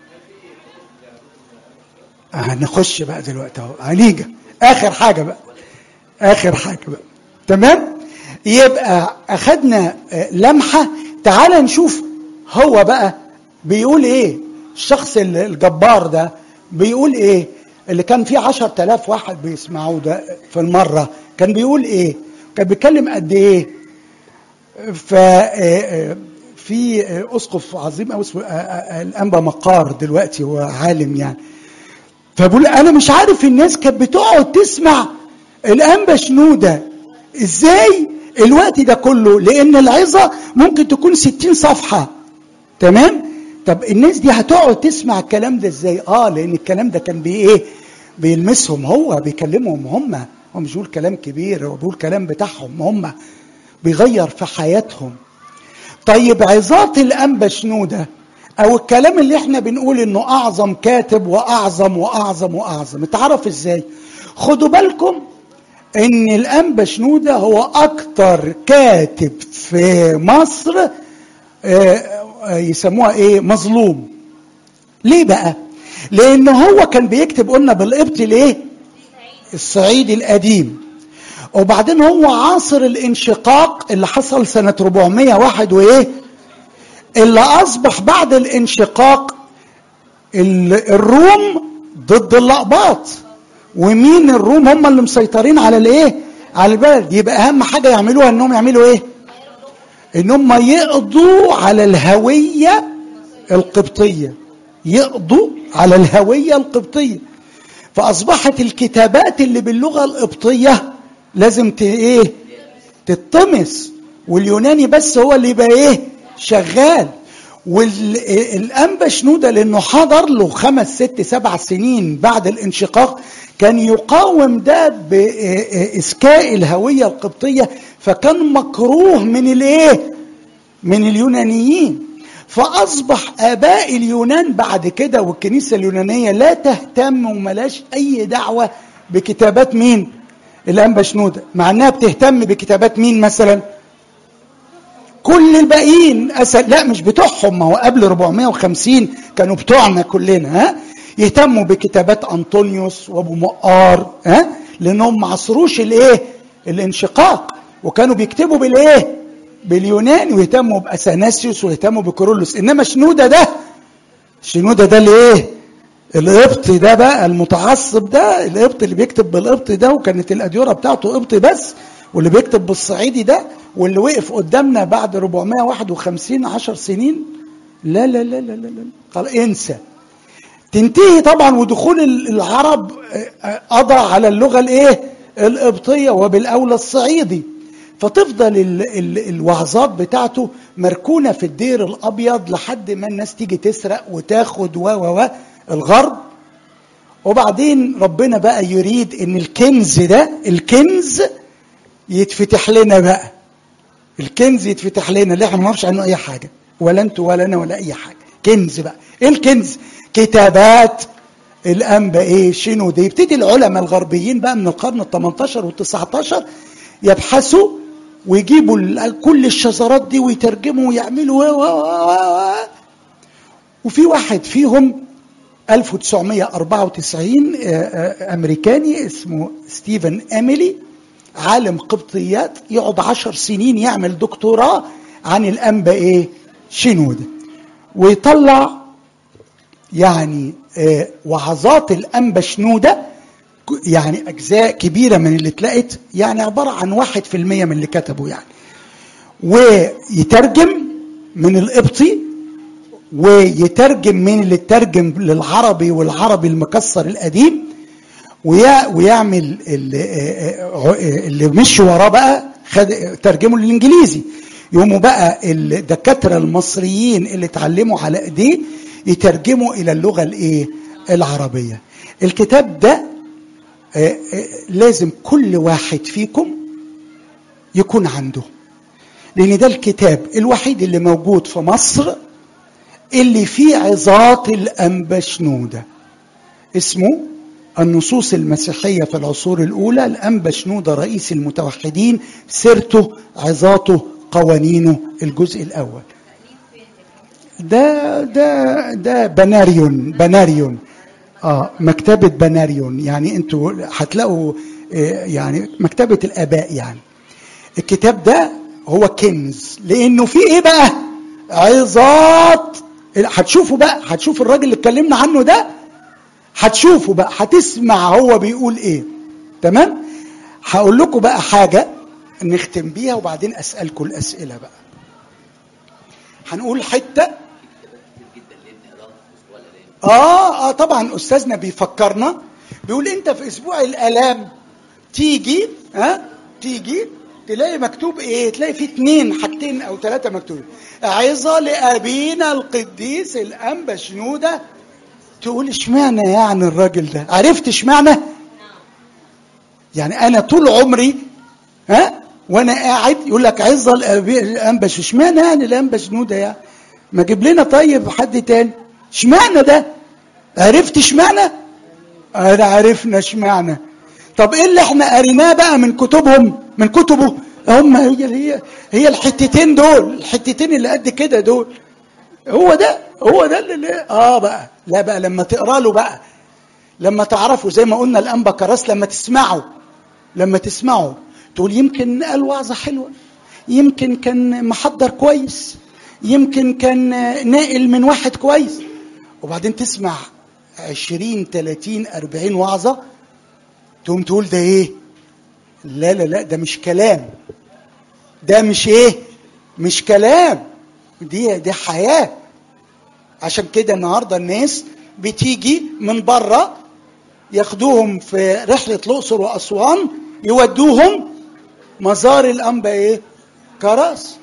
هنخش بقى دلوقتي اهو هنيجي اخر حاجه بقى اخر حاجه بقى تمام يبقى اخدنا لمحه تعال نشوف هو بقى بيقول ايه الشخص الجبار ده بيقول ايه اللي كان فيه عشر تلاف واحد بيسمعوه ده في المرة كان بيقول ايه كان بيتكلم قد ايه ف في اسقف عظيم او اسمه الانبا مقار دلوقتي هو عالم يعني فبقول انا مش عارف الناس كانت بتقعد تسمع الانبا شنوده ازاي الوقت ده كله لان العظه ممكن تكون ستين صفحه تمام طب الناس دي هتقعد تسمع الكلام ده ازاي اه لان الكلام ده كان بي ايه بيلمسهم هو بيكلمهم هم هو مش بيقول كلام كبير هو بيقول كلام بتاعهم هم بيغير في حياتهم طيب عظات الانبا شنوده او الكلام اللي احنا بنقول انه اعظم كاتب واعظم واعظم واعظم اتعرف ازاي خدوا بالكم ان الانبا شنوده هو اكتر كاتب في مصر يسموها ايه مظلوم ليه بقى لان هو كان بيكتب قلنا بالقبط الايه الصعيدي القديم وبعدين هو عاصر الانشقاق اللي حصل سنة 401 وايه اللي اصبح بعد الانشقاق الروم ضد الاقباط ومين الروم هم اللي مسيطرين على الايه على البلد يبقى اهم حاجه يعملوها انهم يعملوا ايه انهم يقضوا على الهويه القبطيه يقضوا على الهويه القبطيه فاصبحت الكتابات اللي باللغه القبطيه لازم ت ايه تطمس واليوناني بس هو اللي يبقى ايه شغال والانبا شنوده لانه حضر له خمس ست سبع سنين بعد الانشقاق كان يقاوم ده باسكاء الهويه القبطيه فكان مكروه من الايه من اليونانيين فاصبح اباء اليونان بعد كده والكنيسه اليونانيه لا تهتم وملاش اي دعوه بكتابات مين الانبا شنوده مع انها بتهتم بكتابات مين مثلا كل الباقيين أسل لا مش بتوعهم ما هو قبل 450 كانوا بتوعنا كلنا ها يهتموا بكتابات انطونيوس وابو مقار ها لانهم ما عصروش الايه الانشقاق وكانوا بيكتبوا بالايه باليونان ويهتموا باثناسيوس ويهتموا بكورولوس انما شنوده ده شنوده ده الايه القبط ده بقى المتعصب ده القبط اللي بيكتب بالقبط ده وكانت الاديره بتاعته قبط بس واللي بيكتب بالصعيدي ده واللي وقف قدامنا بعد 451 10 سنين لا لا لا لا لا, لا. قال انسى تنتهي طبعا ودخول العرب قضى على اللغه الايه القبطيه وبالاولى الصعيدي فتفضل ال ال الوعظات بتاعته مركونه في الدير الابيض لحد ما الناس تيجي تسرق وتاخد و و الغرب وبعدين ربنا بقى يريد ان الكنز ده الكنز يتفتح لنا بقى الكنز يتفتح لنا اللي احنا ما نعرفش عنه اي حاجه ولا انتوا ولا انا ولا اي حاجه كنز بقى ايه الكنز كتابات الانبا ايه شنو دي يبتدي العلماء الغربيين بقى من القرن ال18 وال19 يبحثوا ويجيبوا كل الشذرات دي ويترجموا ويعملوا و و و وفي واحد فيهم 1994 امريكاني اسمه ستيفن اميلي عالم قبطيات يقعد عشر سنين يعمل دكتوراه عن الانبا ايه شنودة ويطلع يعني آه وعظات الانبا شنودة يعني اجزاء كبيره من اللي اتلقت يعني عباره عن واحد في المية من اللي كتبه يعني ويترجم من القبطي ويترجم من اللي اترجم للعربي والعربي المكسر القديم ويعمل اللي, اللي مشي وراه بقى خد ترجمه للانجليزي يقوموا بقى الدكاتره المصريين اللي اتعلموا على ايديه يترجموا الى اللغه الايه العربيه الكتاب ده لازم كل واحد فيكم يكون عنده لان ده الكتاب الوحيد اللي موجود في مصر اللي فيه عظات الانبا شنوده اسمه النصوص المسيحية في العصور الأولى الأنبا شنودة رئيس المتوحدين سيرته عظاته قوانينه الجزء الأول ده ده ده بناريون بناريون اه مكتبة بناريون يعني انتوا هتلاقوا يعني مكتبة الآباء يعني الكتاب ده هو كنز لأنه فيه إيه بقى؟ عظات هتشوفوا بقى هتشوف الراجل اللي اتكلمنا عنه ده هتشوفوا بقى هتسمع هو بيقول ايه تمام هقول لكم بقى حاجه نختم بيها وبعدين اسالكم الاسئله بقى هنقول حته اه اه طبعا استاذنا بيفكرنا بيقول انت في اسبوع الالام تيجي ها تيجي تلاقي مكتوب ايه تلاقي في اتنين حاجتين او ثلاثة مكتوبين عظة لأبينا القديس الأنبا شنودة تقول اشمعنى يعني الراجل ده عرفت اشمعنى يعني انا طول عمري ها وانا قاعد يقول لك عظة الأنبا اشمعنى يعني الأنبا شنودة يعني ما جيب لنا طيب حد تاني اشمعنى ده عرفت اشمعنى انا عرفنا اشمعنى طب ايه اللي احنا قريناه بقى من كتبهم من كتبه هم هي هي هي الحتتين دول الحتتين اللي قد كده دول هو ده هو ده اللي اه بقى لا بقى لما تقرا له بقى لما تعرفوا زي ما قلنا الانبا كراس لما تسمعوا لما تسمعوا تقول يمكن قال وعظه حلوه يمكن كان محضر كويس يمكن كان ناقل من واحد كويس وبعدين تسمع عشرين تلاتين أربعين وعظة تقوم تقول ده ايه لا لا لا ده مش كلام ده مش ايه مش كلام دي دي حياة عشان كده النهارده الناس بتيجي من بره ياخدوهم في رحلة الأقصر وأسوان يودوهم مزار الأنبا إيه؟ كراس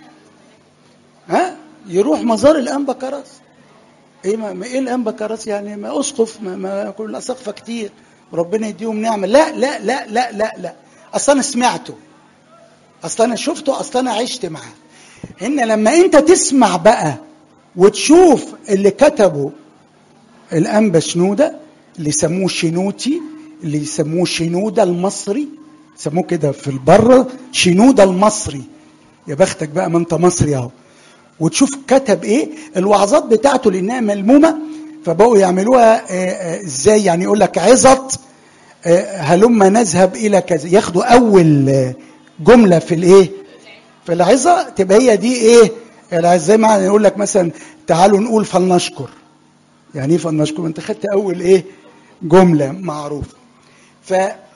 ها؟ يروح مزار الأنبا كراس ايه ما ما ايه الانبا كراس يعني ما اسقف ما, ما كل اسقفه كتير وربنا يديهم نعمه لا لا لا لا لا لا اصل انا سمعته اصل انا شفته اصل انا عشت معاه هنا لما انت تسمع بقى وتشوف اللي كتبه الانبا شنوده اللي يسموه شنوتي اللي يسموه شنوده المصري يسموه كده في البر شنوده المصري يا بختك بقى ما انت مصري اهو وتشوف كتب ايه الوعظات بتاعته لانها ملمومه فبقوا يعملوها ازاي يعني يقول لك عظت هلما نذهب الى كذا ياخدوا اول جمله في الايه في العظه تبقى هي دي ايه زي ما يقول لك مثلا تعالوا نقول فلنشكر يعني ايه فلنشكر انت خدت اول ايه جمله معروفه ف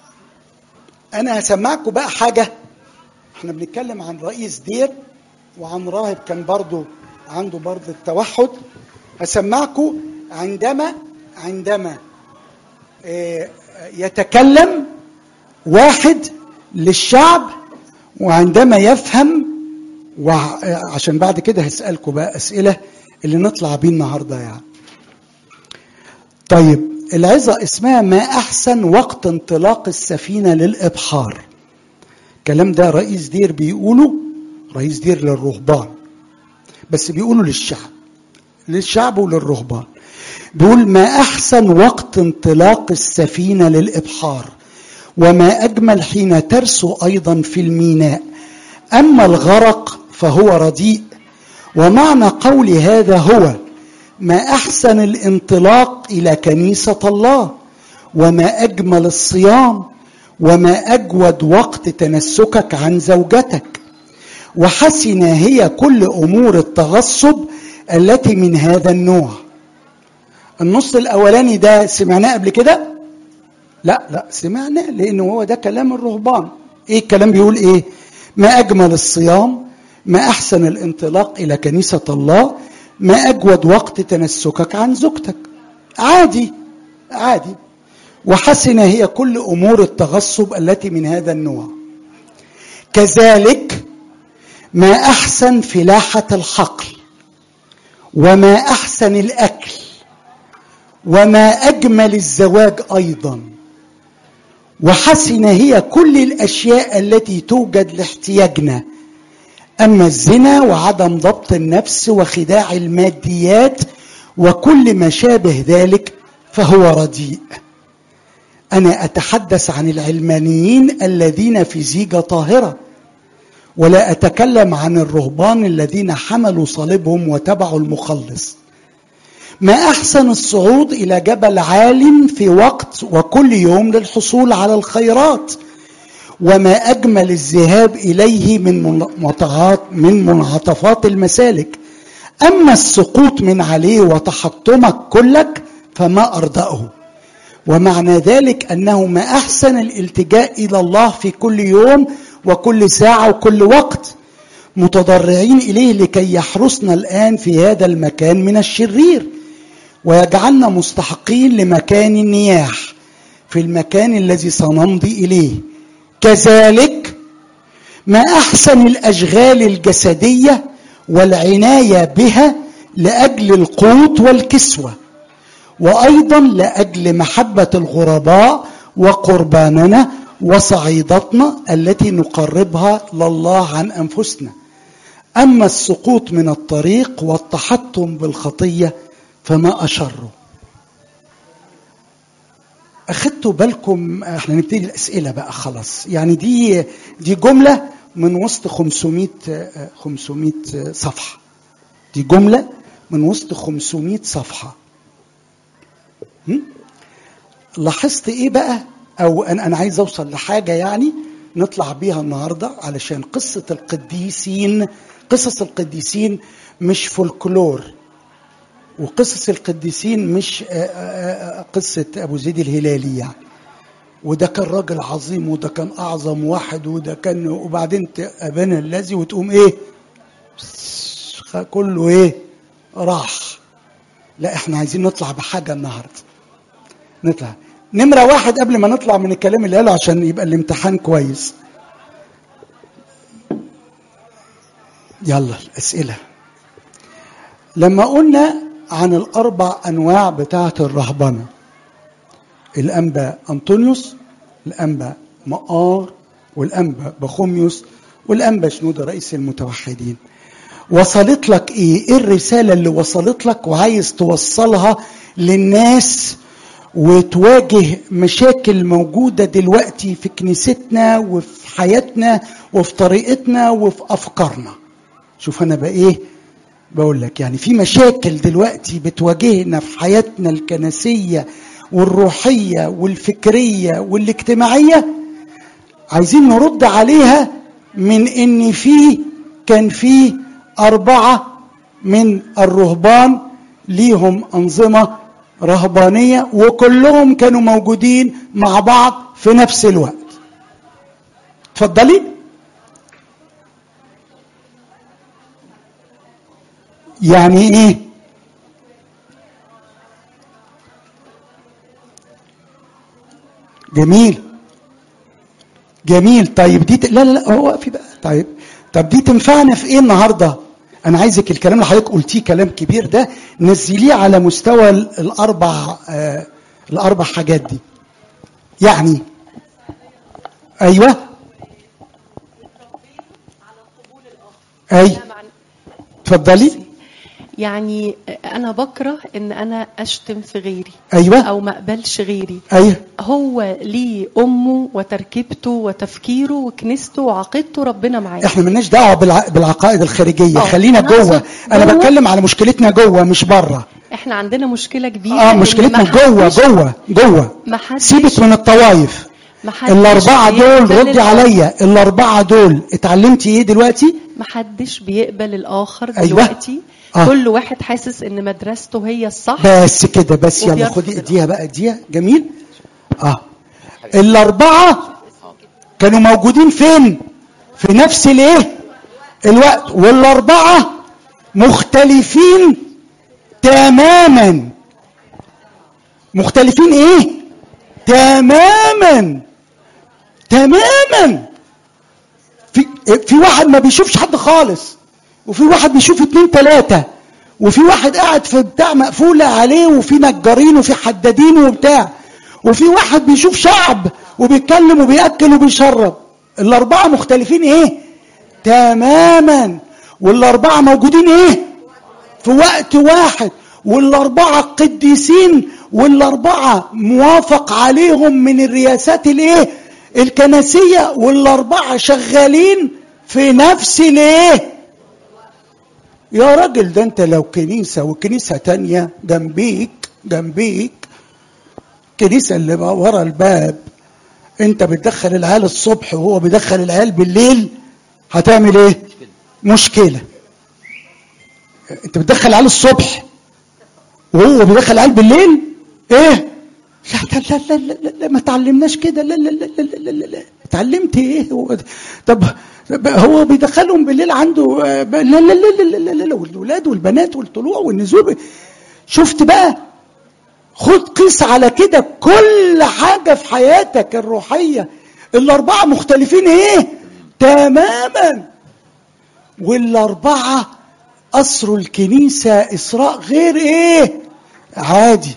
انا هسمعكم بقى حاجه احنا بنتكلم عن رئيس دير وعن راهب كان برضو عنده برضو التوحد هسمعكم عندما عندما يتكلم واحد للشعب وعندما يفهم وعشان بعد كده هسألكم بقى أسئلة اللي نطلع بيه النهاردة يعني طيب العظة اسمها ما أحسن وقت انطلاق السفينة للإبحار الكلام ده رئيس دير بيقوله رئيس دير للرهبان بس بيقولوا للشعب للشعب وللرهبان بيقول ما احسن وقت انطلاق السفينه للابحار وما اجمل حين ترسو ايضا في الميناء اما الغرق فهو رديء ومعنى قول هذا هو ما احسن الانطلاق الى كنيسه الله وما اجمل الصيام وما اجود وقت تنسكك عن زوجتك وحسن هي كل امور التغصب التي من هذا النوع النص الاولاني ده سمعناه قبل كده لا لا سمعناه لانه هو ده كلام الرهبان ايه الكلام بيقول ايه ما اجمل الصيام ما احسن الانطلاق الى كنيسه الله ما اجود وقت تنسكك عن زوجتك عادي عادي وحسن هي كل امور التغصب التي من هذا النوع كذلك ما احسن فلاحه الحقل وما احسن الاكل وما اجمل الزواج ايضا وحسن هي كل الاشياء التي توجد لاحتياجنا اما الزنا وعدم ضبط النفس وخداع الماديات وكل ما شابه ذلك فهو رديء انا اتحدث عن العلمانيين الذين في زيجه طاهره ولا اتكلم عن الرهبان الذين حملوا صليبهم وتبعوا المخلص ما احسن الصعود الى جبل عال في وقت وكل يوم للحصول على الخيرات وما اجمل الذهاب اليه من منعطفات من منعطفات المسالك اما السقوط من عليه وتحطمك كلك فما ارضاه ومعنى ذلك انه ما احسن الالتجاء الى الله في كل يوم وكل ساعه وكل وقت متضرعين اليه لكي يحرسنا الان في هذا المكان من الشرير ويجعلنا مستحقين لمكان النياح في المكان الذي سنمضي اليه كذلك ما احسن الاشغال الجسديه والعنايه بها لاجل القوت والكسوه وايضا لاجل محبه الغرباء وقرباننا وصعيدتنا التي نقربها لله عن انفسنا اما السقوط من الطريق والتحطم بالخطيه فما اشره اخدتوا بالكم احنا نبتدي الاسئله بقى خلاص يعني دي دي جمله من وسط 500 500 صفحه دي جمله من وسط 500 صفحه لاحظت ايه بقى او انا انا عايز اوصل لحاجه يعني نطلع بيها النهارده علشان قصه القديسين قصص القديسين مش فولكلور وقصص القديسين مش قصه ابو زيد الهلالي يعني وده كان راجل عظيم وده كان اعظم واحد وده كان وبعدين ابانا الذي وتقوم ايه كله ايه راح لا احنا عايزين نطلع بحاجه النهارده نطلع نمرة واحد قبل ما نطلع من الكلام اللي قاله عشان يبقى الامتحان كويس يلا الأسئلة لما قلنا عن الأربع أنواع بتاعة الرهبنة الأنبا أنطونيوس الأنبا مقار والأنبا بخوميوس والأنبا شنودة رئيس المتوحدين وصلت لك إيه؟ إيه الرسالة اللي وصلت لك وعايز توصلها للناس وتواجه مشاكل موجودة دلوقتي في كنيستنا وفي حياتنا وفي طريقتنا وفي أفكارنا شوف أنا بقى إيه بقول لك يعني في مشاكل دلوقتي بتواجهنا في حياتنا الكنسية والروحية والفكرية والاجتماعية عايزين نرد عليها من ان في كان في أربعة من الرهبان ليهم أنظمة رهبانية وكلهم كانوا موجودين مع بعض في نفس الوقت اتفضلي يعني ايه جميل جميل طيب دي ت... لا لا لا هو في بقى طيب طب دي تنفعنا في ايه النهارده انا عايزك الكلام اللي حضرتك قلتيه كلام كبير ده نزليه على مستوى الاربع آه الاربع حاجات دي يعني ايوه اي اتفضلي يعني انا بكره ان انا اشتم في غيري ايوه او ما اقبلش غيري ايوه هو ليه امه وتركيبته وتفكيره وكنيسته وعقيدته ربنا معاه احنا ملناش دعوه بالع... بالعقائد الخارجيه اه، خلينا أنا جوه أقصد انا جوه. بتكلم على مشكلتنا جوه مش بره احنا عندنا مشكله كبيره اه إن مشكلتنا ما جوه حدش- جوه جوه ما حدش سيبك من الطوايف ما حدش الاربعه دول بيقبل ردي الآخر. عليا الاربعه دول اتعلمتي ايه دلوقتي ما حدش بيقبل الاخر أيوة. دلوقتي آه. كل واحد حاسس ان مدرسته هي الصح بس كده بس يلا وبيرفض خدي الآخر. اديها بقى اديها جميل اه الاربعه كانوا موجودين فين في نفس الايه الوقت والاربعه مختلفين تماما مختلفين ايه تماما تماما في في واحد ما بيشوفش حد خالص وفي واحد بيشوف اتنين تلاتة وفي واحد قاعد في بتاع مقفولة عليه وفي نجارين وفي حدادين وبتاع وفي واحد بيشوف شعب وبيتكلم وبيأكل وبيشرب الأربعة مختلفين إيه؟ تماما والأربعة موجودين إيه؟ في وقت واحد والأربعة قديسين والأربعة موافق عليهم من الرياسات الإيه؟ الكنسية والأربعة شغالين في نفس الإيه؟ يا راجل ده انت لو كنيسة وكنيسة تانية جنبيك جنبيك كنيسة اللي بقى ورا الباب انت بتدخل العيال الصبح وهو بيدخل العيال بالليل هتعمل ايه مشكلة انت بتدخل العيال الصبح وهو بيدخل العيال بالليل ايه لا لا لا لا لا, لا ما تعلمناش كده لا لا لا لا لا لا لا اتعلمت ايه هو ده؟ طب هو بيدخلهم بالليل عنده آه، ب- لا لا لا لا لا لا, لا, لا والولاد والبنات والطلوع والنزول شفت بقى خد قيس على كده كل حاجة في حياتك الروحية الأربعة مختلفين إيه؟ تماما والاربعه اسروا الكنيسه اسراء غير ايه عادي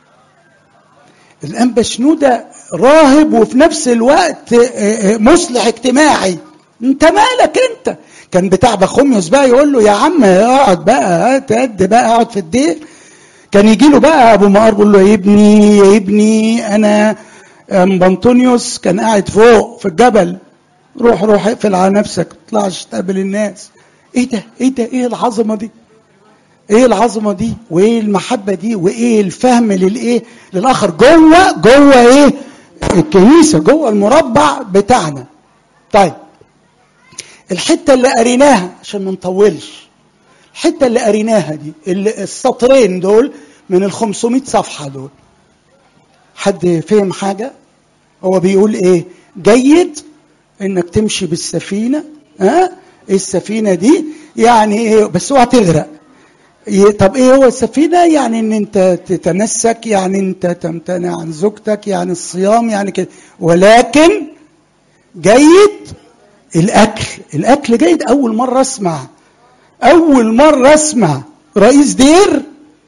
الانبا شنوده راهب وفي نفس الوقت مصلح اجتماعي انت مالك انت كان بتاع بخوميوس بقى يقول له يا عم اقعد بقى هات قد بقى اقعد في الدير كان يجي له بقى ابو مقار يقول له يا ابني يا ابني انا ام بنطونيوس كان قاعد فوق في الجبل روح روح اقفل على نفسك ما تطلعش تقابل الناس ايه ده ايه ده ايه العظمه دي ايه العظمه دي وايه المحبه دي وايه الفهم للايه للاخر جوه جوه ايه الكنيسه جوه المربع بتاعنا طيب الحته اللي قريناها عشان ما نطولش الحته اللي قريناها دي اللي السطرين دول من ال 500 صفحه دول حد فهم حاجه هو بيقول ايه جيد انك تمشي بالسفينه ها ايه السفينه دي يعني ايه بس اوعى تغرق طب ايه هو السفينه يعني ان انت تتمسك يعني انت تمتنع عن زوجتك يعني الصيام يعني كده ولكن جيد الاكل الاكل جيد اول مره اسمع اول مره اسمع رئيس دير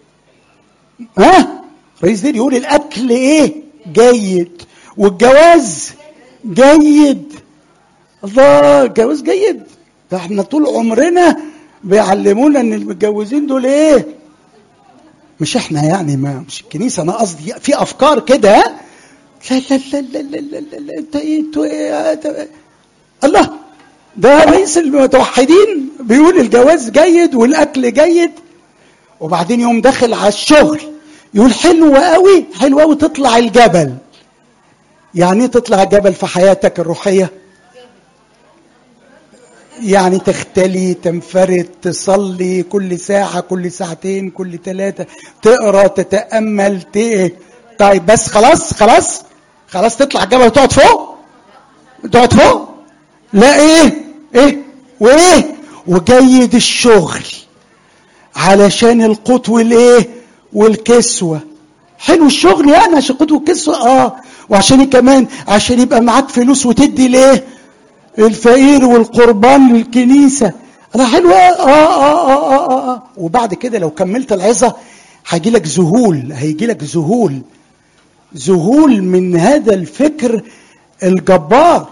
ها رئيس دير يقول الاكل ايه جيد والجواز جيد الله الجواز جيد ده احنا طول عمرنا بيعلمونا ان المتجوزين دول ايه مش احنا يعني ما مش الكنيسه انا قصدي في افكار كده لا لا لا لا لا لا لا لا انت ايه انتوا ايه الله ده رئيس المتوحدين بيقول الجواز جيد والاكل جيد وبعدين يوم داخل على الشغل يقول حلو قوي حلو قوي تطلع الجبل يعني ايه تطلع الجبل في حياتك الروحيه يعني تختلي تنفرد تصلي كل ساعة كل ساعتين كل ثلاثة تقرا تتأمل ت... طيب بس خلاص خلاص خلاص تطلع الجبل وتقعد فوق تقعد فوق لا ايه ايه وايه وجيد الشغل علشان القوت والايه والكسوة حلو الشغل يعني عشان القوت والكسوة اه وعشان كمان عشان يبقى معاك فلوس وتدي ليه الفقير والقربان للكنيسة أنا حلوة آه آه آه آه, آه. وبعد كده لو كملت العظة هيجي لك ذهول هيجي لك ذهول ذهول من هذا الفكر الجبار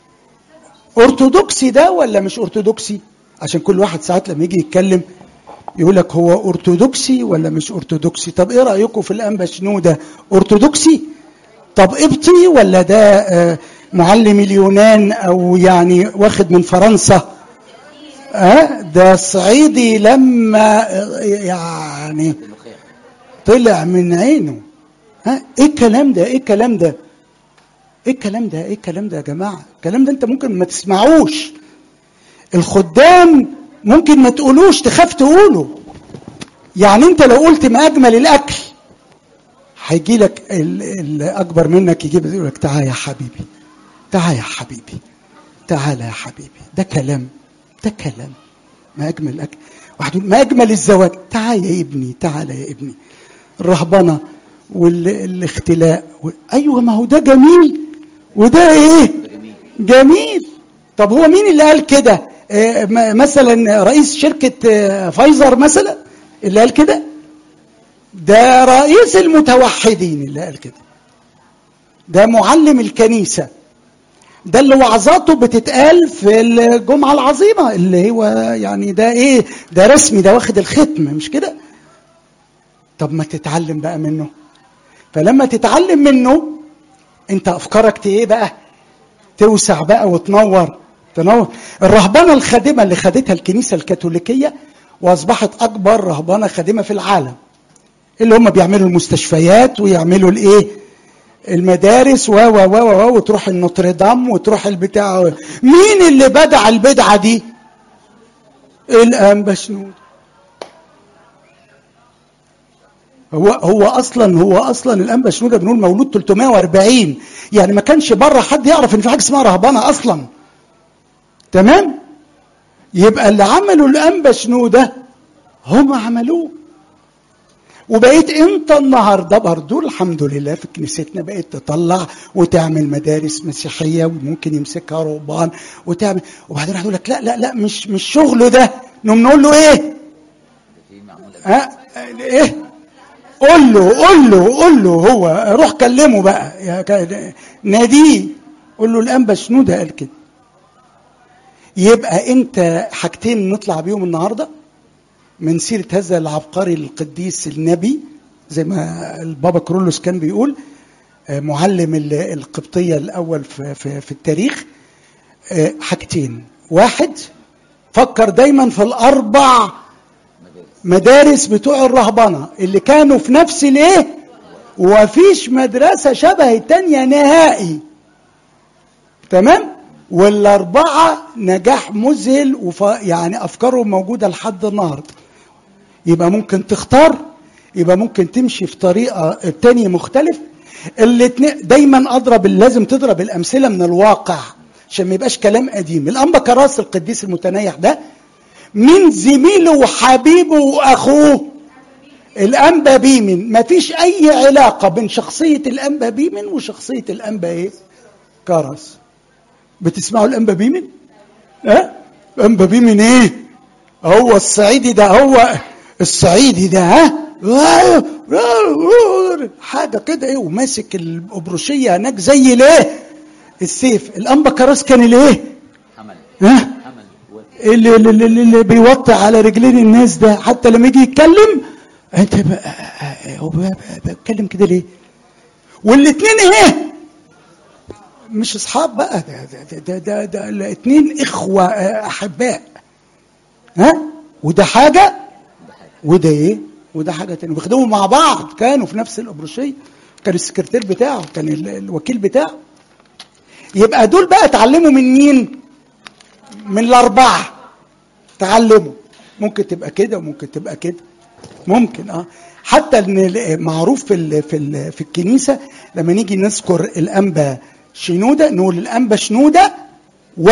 أرثوذكسي ده ولا مش أرثوذكسي عشان كل واحد ساعات لما يجي يتكلم يقول لك هو أرثوذكسي ولا مش أرثوذكسي طب إيه رأيكم في الأنبا شنو ده أرثوذكسي طب قبطي ولا ده آه معلم اليونان او يعني واخد من فرنسا أه ده صعيدي لما يعني طلع من عينه ها ايه الكلام ده ايه الكلام ده ايه الكلام ده ايه الكلام ده يا جماعه الكلام ده انت ممكن ما تسمعوش الخدام ممكن ما تقولوش تخاف تقوله يعني انت لو قلت ما اجمل الاكل هيجي لك الاكبر منك يجيب يقول لك تعال يا حبيبي تعال يا حبيبي تعال يا حبيبي ده كلام ده كلام ما اجمل الاكل واحد ما اجمل الزواج تعال يا ابني تعال يا ابني الرهبنه والاختلاء و... ايوه ما هو ده جميل وده ايه جميل طب هو مين اللي قال كده آه مثلا رئيس شركه آه فايزر مثلا اللي قال كده ده رئيس المتوحدين اللي قال كده ده معلم الكنيسه ده اللي وعظاته بتتقال في الجمعة العظيمة اللي هو يعني ده ايه ده رسمي ده واخد الختم مش كده طب ما تتعلم بقى منه فلما تتعلم منه انت افكارك ايه بقى توسع بقى وتنور تنور الرهبنة الخادمة اللي خدتها الكنيسة الكاثوليكية واصبحت اكبر رهبنة خادمة في العالم اللي هم بيعملوا المستشفيات ويعملوا الايه المدارس و و و و وتروح النوتردام وتروح البتاع مين اللي بدع البدعه دي؟ الانبا شنود هو هو اصلا هو اصلا الانبا شنوده بنقول مولود 340 يعني ما كانش بره حد يعرف ان في حاجه اسمها رهبنه اصلا تمام يبقى اللي عملوا الانبا شنوده هم عملوه وبقيت انت النهارده برضو الحمد لله في كنيستنا بقيت تطلع وتعمل مدارس مسيحيه وممكن يمسكها رهبان وتعمل وبعدين راح يقول لك لا لا لا مش مش شغله ده نقوم نقول له ايه؟ ها ايه؟ قول له قول له قول له هو روح كلمه بقى يا ك- ناديه قول له الانبا شنودة قال كده يبقى انت حاجتين نطلع بيهم النهارده من سيره هذا العبقري القديس النبي زي ما البابا كرولوس كان بيقول آه، معلم ال- القبطيه الاول في, في, في التاريخ آه، حاجتين واحد فكر دايما في الاربع مدارس بتوع الرهبنه اللي كانوا في نفس الايه ومفيش مدرسه شبه التانيه نهائي تمام والاربعه نجاح مذهل وف... يعني افكارهم موجوده لحد النهارده يبقى ممكن تختار يبقى ممكن تمشي في طريقه التاني مختلف الاتنين دايما اضرب لازم تضرب الامثله من الواقع عشان ما يبقاش كلام قديم الانبا كراس القديس المتنيح ده من زميله وحبيبه واخوه الانبا بيمن ما فيش اي علاقه بين شخصيه الانبا بيمن وشخصيه الانبا ايه كرس بتسمعوا الانبا بيمن ها انبا بيمن ايه هو الصعيدي ده هو الصعيدي ده ها حاجه كده ايه وماسك الابروشيه هناك زي الايه السيف الانبا كراس كان الايه حمل ها حمل و- اللي, اللي, اللي, اللي بيوطي على رجلين الناس ده حتى لما يجي يتكلم انت ب- هو ب- ب- بيتكلم كده ليه والاثنين ايه مش اصحاب بقى ده ده ده, ده, ده الاثنين اخوه آه، احباء ها وده حاجه وده ايه وده حاجه تانية بيخدموا مع بعض كانوا في نفس الابروشيه كان السكرتير بتاعه كان ال- الوكيل بتاعه يبقى دول بقى اتعلموا من مين من الأربعة تعلموا ممكن تبقى كده وممكن تبقى كده ممكن اه حتى ان ال- معروف في ال في ال في الكنيسه لما نيجي نذكر الانبا شنوده نقول الانبا شنوده و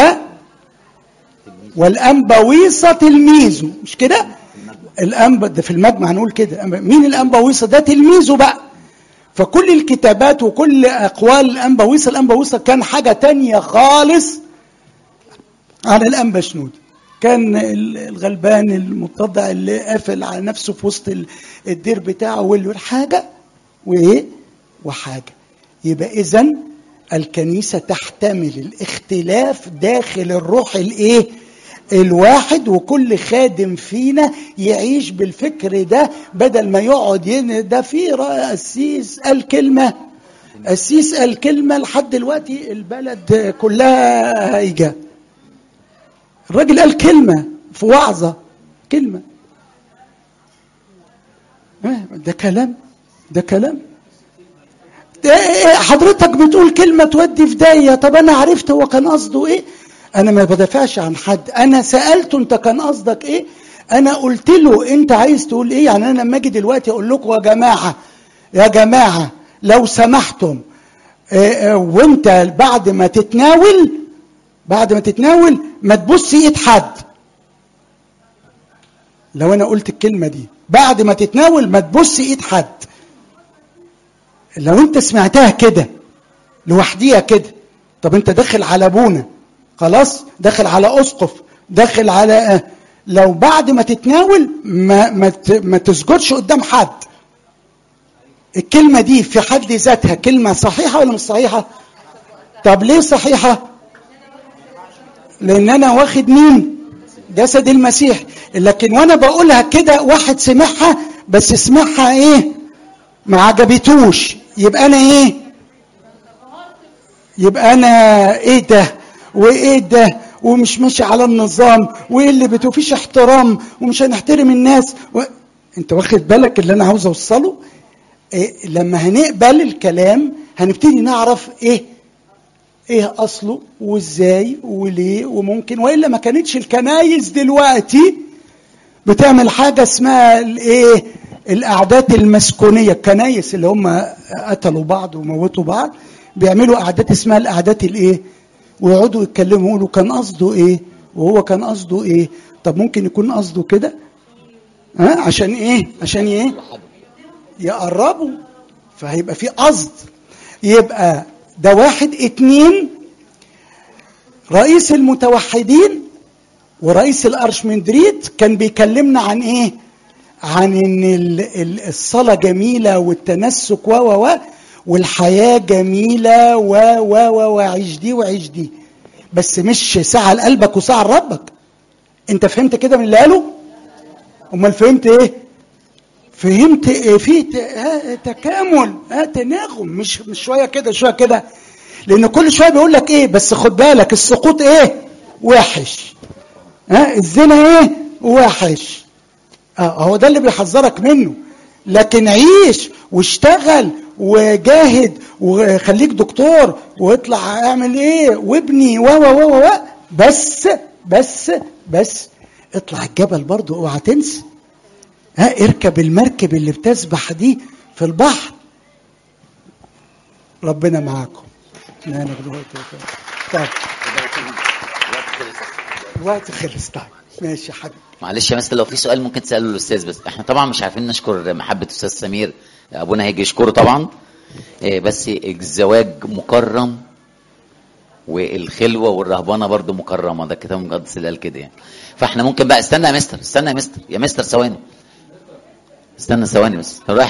والانبا ويصه تلميذه مش كده؟ الانبا ده في المجمع هنقول كده أما مين الانبا ويصه ده تلميذه بقى فكل الكتابات وكل اقوال الانبا ويصه الانبا ويصه كان حاجه تانية خالص على الانبا شنود كان ال- الغلبان المتضع اللي قافل على نفسه في وسط ال- الدير بتاعه واللي حاجه وايه وحاجه يبقى اذا الكنيسه تحتمل الاختلاف داخل الروح الايه الواحد وكل خادم فينا يعيش بالفكر ده بدل ما يقعد ين- ده في رأي قسيس قال كلمه قسيس قال كلمه لحد دلوقتي البلد كلها هايجه الراجل قال كلمة في وعظة كلمة آه، ده كلام ده كلام ده إيه حضرتك بتقول كلمة تودي في داية طب أنا عرفت هو كان قصده إيه أنا ما بدافعش عن حد أنا سألته أنت كان قصدك إيه أنا قلت له أنت عايز تقول إيه يعني أنا لما أجي دلوقتي أقول لكم يا جماعة يا جماعة لو سمحتم آه، آه، وأنت بعد ما تتناول بعد ما تتناول ما تبص ايد حد لو انا قلت الكلمه دي بعد ما تتناول ما تبص ايد حد لو انت سمعتها كده لوحديها كده طب انت داخل على ابونا خلاص داخل على اسقف داخل على آه، لو بعد ما تتناول ما ما ت- ما تسجدش قدام حد الكلمه دي في حد ذاتها كلمه صحيحه ولا مش صحيحه طب ليه صحيحه لان انا واخد مين جسد المسيح لكن وانا بقولها كده واحد سمعها بس سمعها ايه ما عجبتوش يبقى انا ايه يبقى انا ايه ده وايه ده ومش ماشي على النظام وايه اللي بتو فيش احترام ومش هنحترم الناس و... انت واخد بالك اللي انا عاوز اوصله إيه لما هنقبل الكلام هنبتدي نعرف ايه ايه اصله وازاي وليه وممكن والا ما كانتش الكنايس دلوقتي بتعمل حاجه اسمها الايه الاعداد المسكونيه الكنايس اللي هم قتلوا بعض وموتوا بعض بيعملوا اعداد اسمها الاعداد الايه ويقعدوا يتكلموا يقولوا كان قصده ايه وهو كان قصده ايه طب ممكن يكون قصده كده ها عشان ايه عشان ايه يقربوا فهيبقى في قصد يبقى ده واحد اتنين رئيس المتوحدين ورئيس الارشمندريت كان بيكلمنا عن ايه عن ان ال- ال- الصلاه جميله والتنسك و و و والحياه جميله و و و وعيش دي وعيش دي بس مش ساعه لقلبك وساعه لربك انت فهمت كده من اللي قاله امال فهمت ايه فهمت إيه في ت- آه، تكامل آه، تناغم مش مش شويه كده شويه كده لان كل شويه بيقول لك ايه بس خد بالك السقوط ايه وحش ها الزنا ايه وحش اه هو ده اللي بيحذرك منه لكن عيش واشتغل وجاهد وخليك دكتور واطلع اعمل ايه وابني و و و و بس بس بس اطلع الجبل برضو اوعى تنسى ها اركب المركب اللي بتسبح دي في البحر ربنا معاكم لا ناخد وقت طيب الوقت خلص طيب ماشي يا حبيبي معلش يا مستر لو في سؤال ممكن تساله الاستاذ بس احنا طبعا مش عارفين نشكر محبه استاذ سمير ابونا هيجي يشكره طبعا إيه، بس الزواج مكرم والخلوه والرهبنه برضو مكرمه ده الكتاب المقدس اللي قال كده يعني فاحنا ممكن بقى استنى يا مستر استنى يا مستر يا مستر ثواني استنى ثواني بس رايح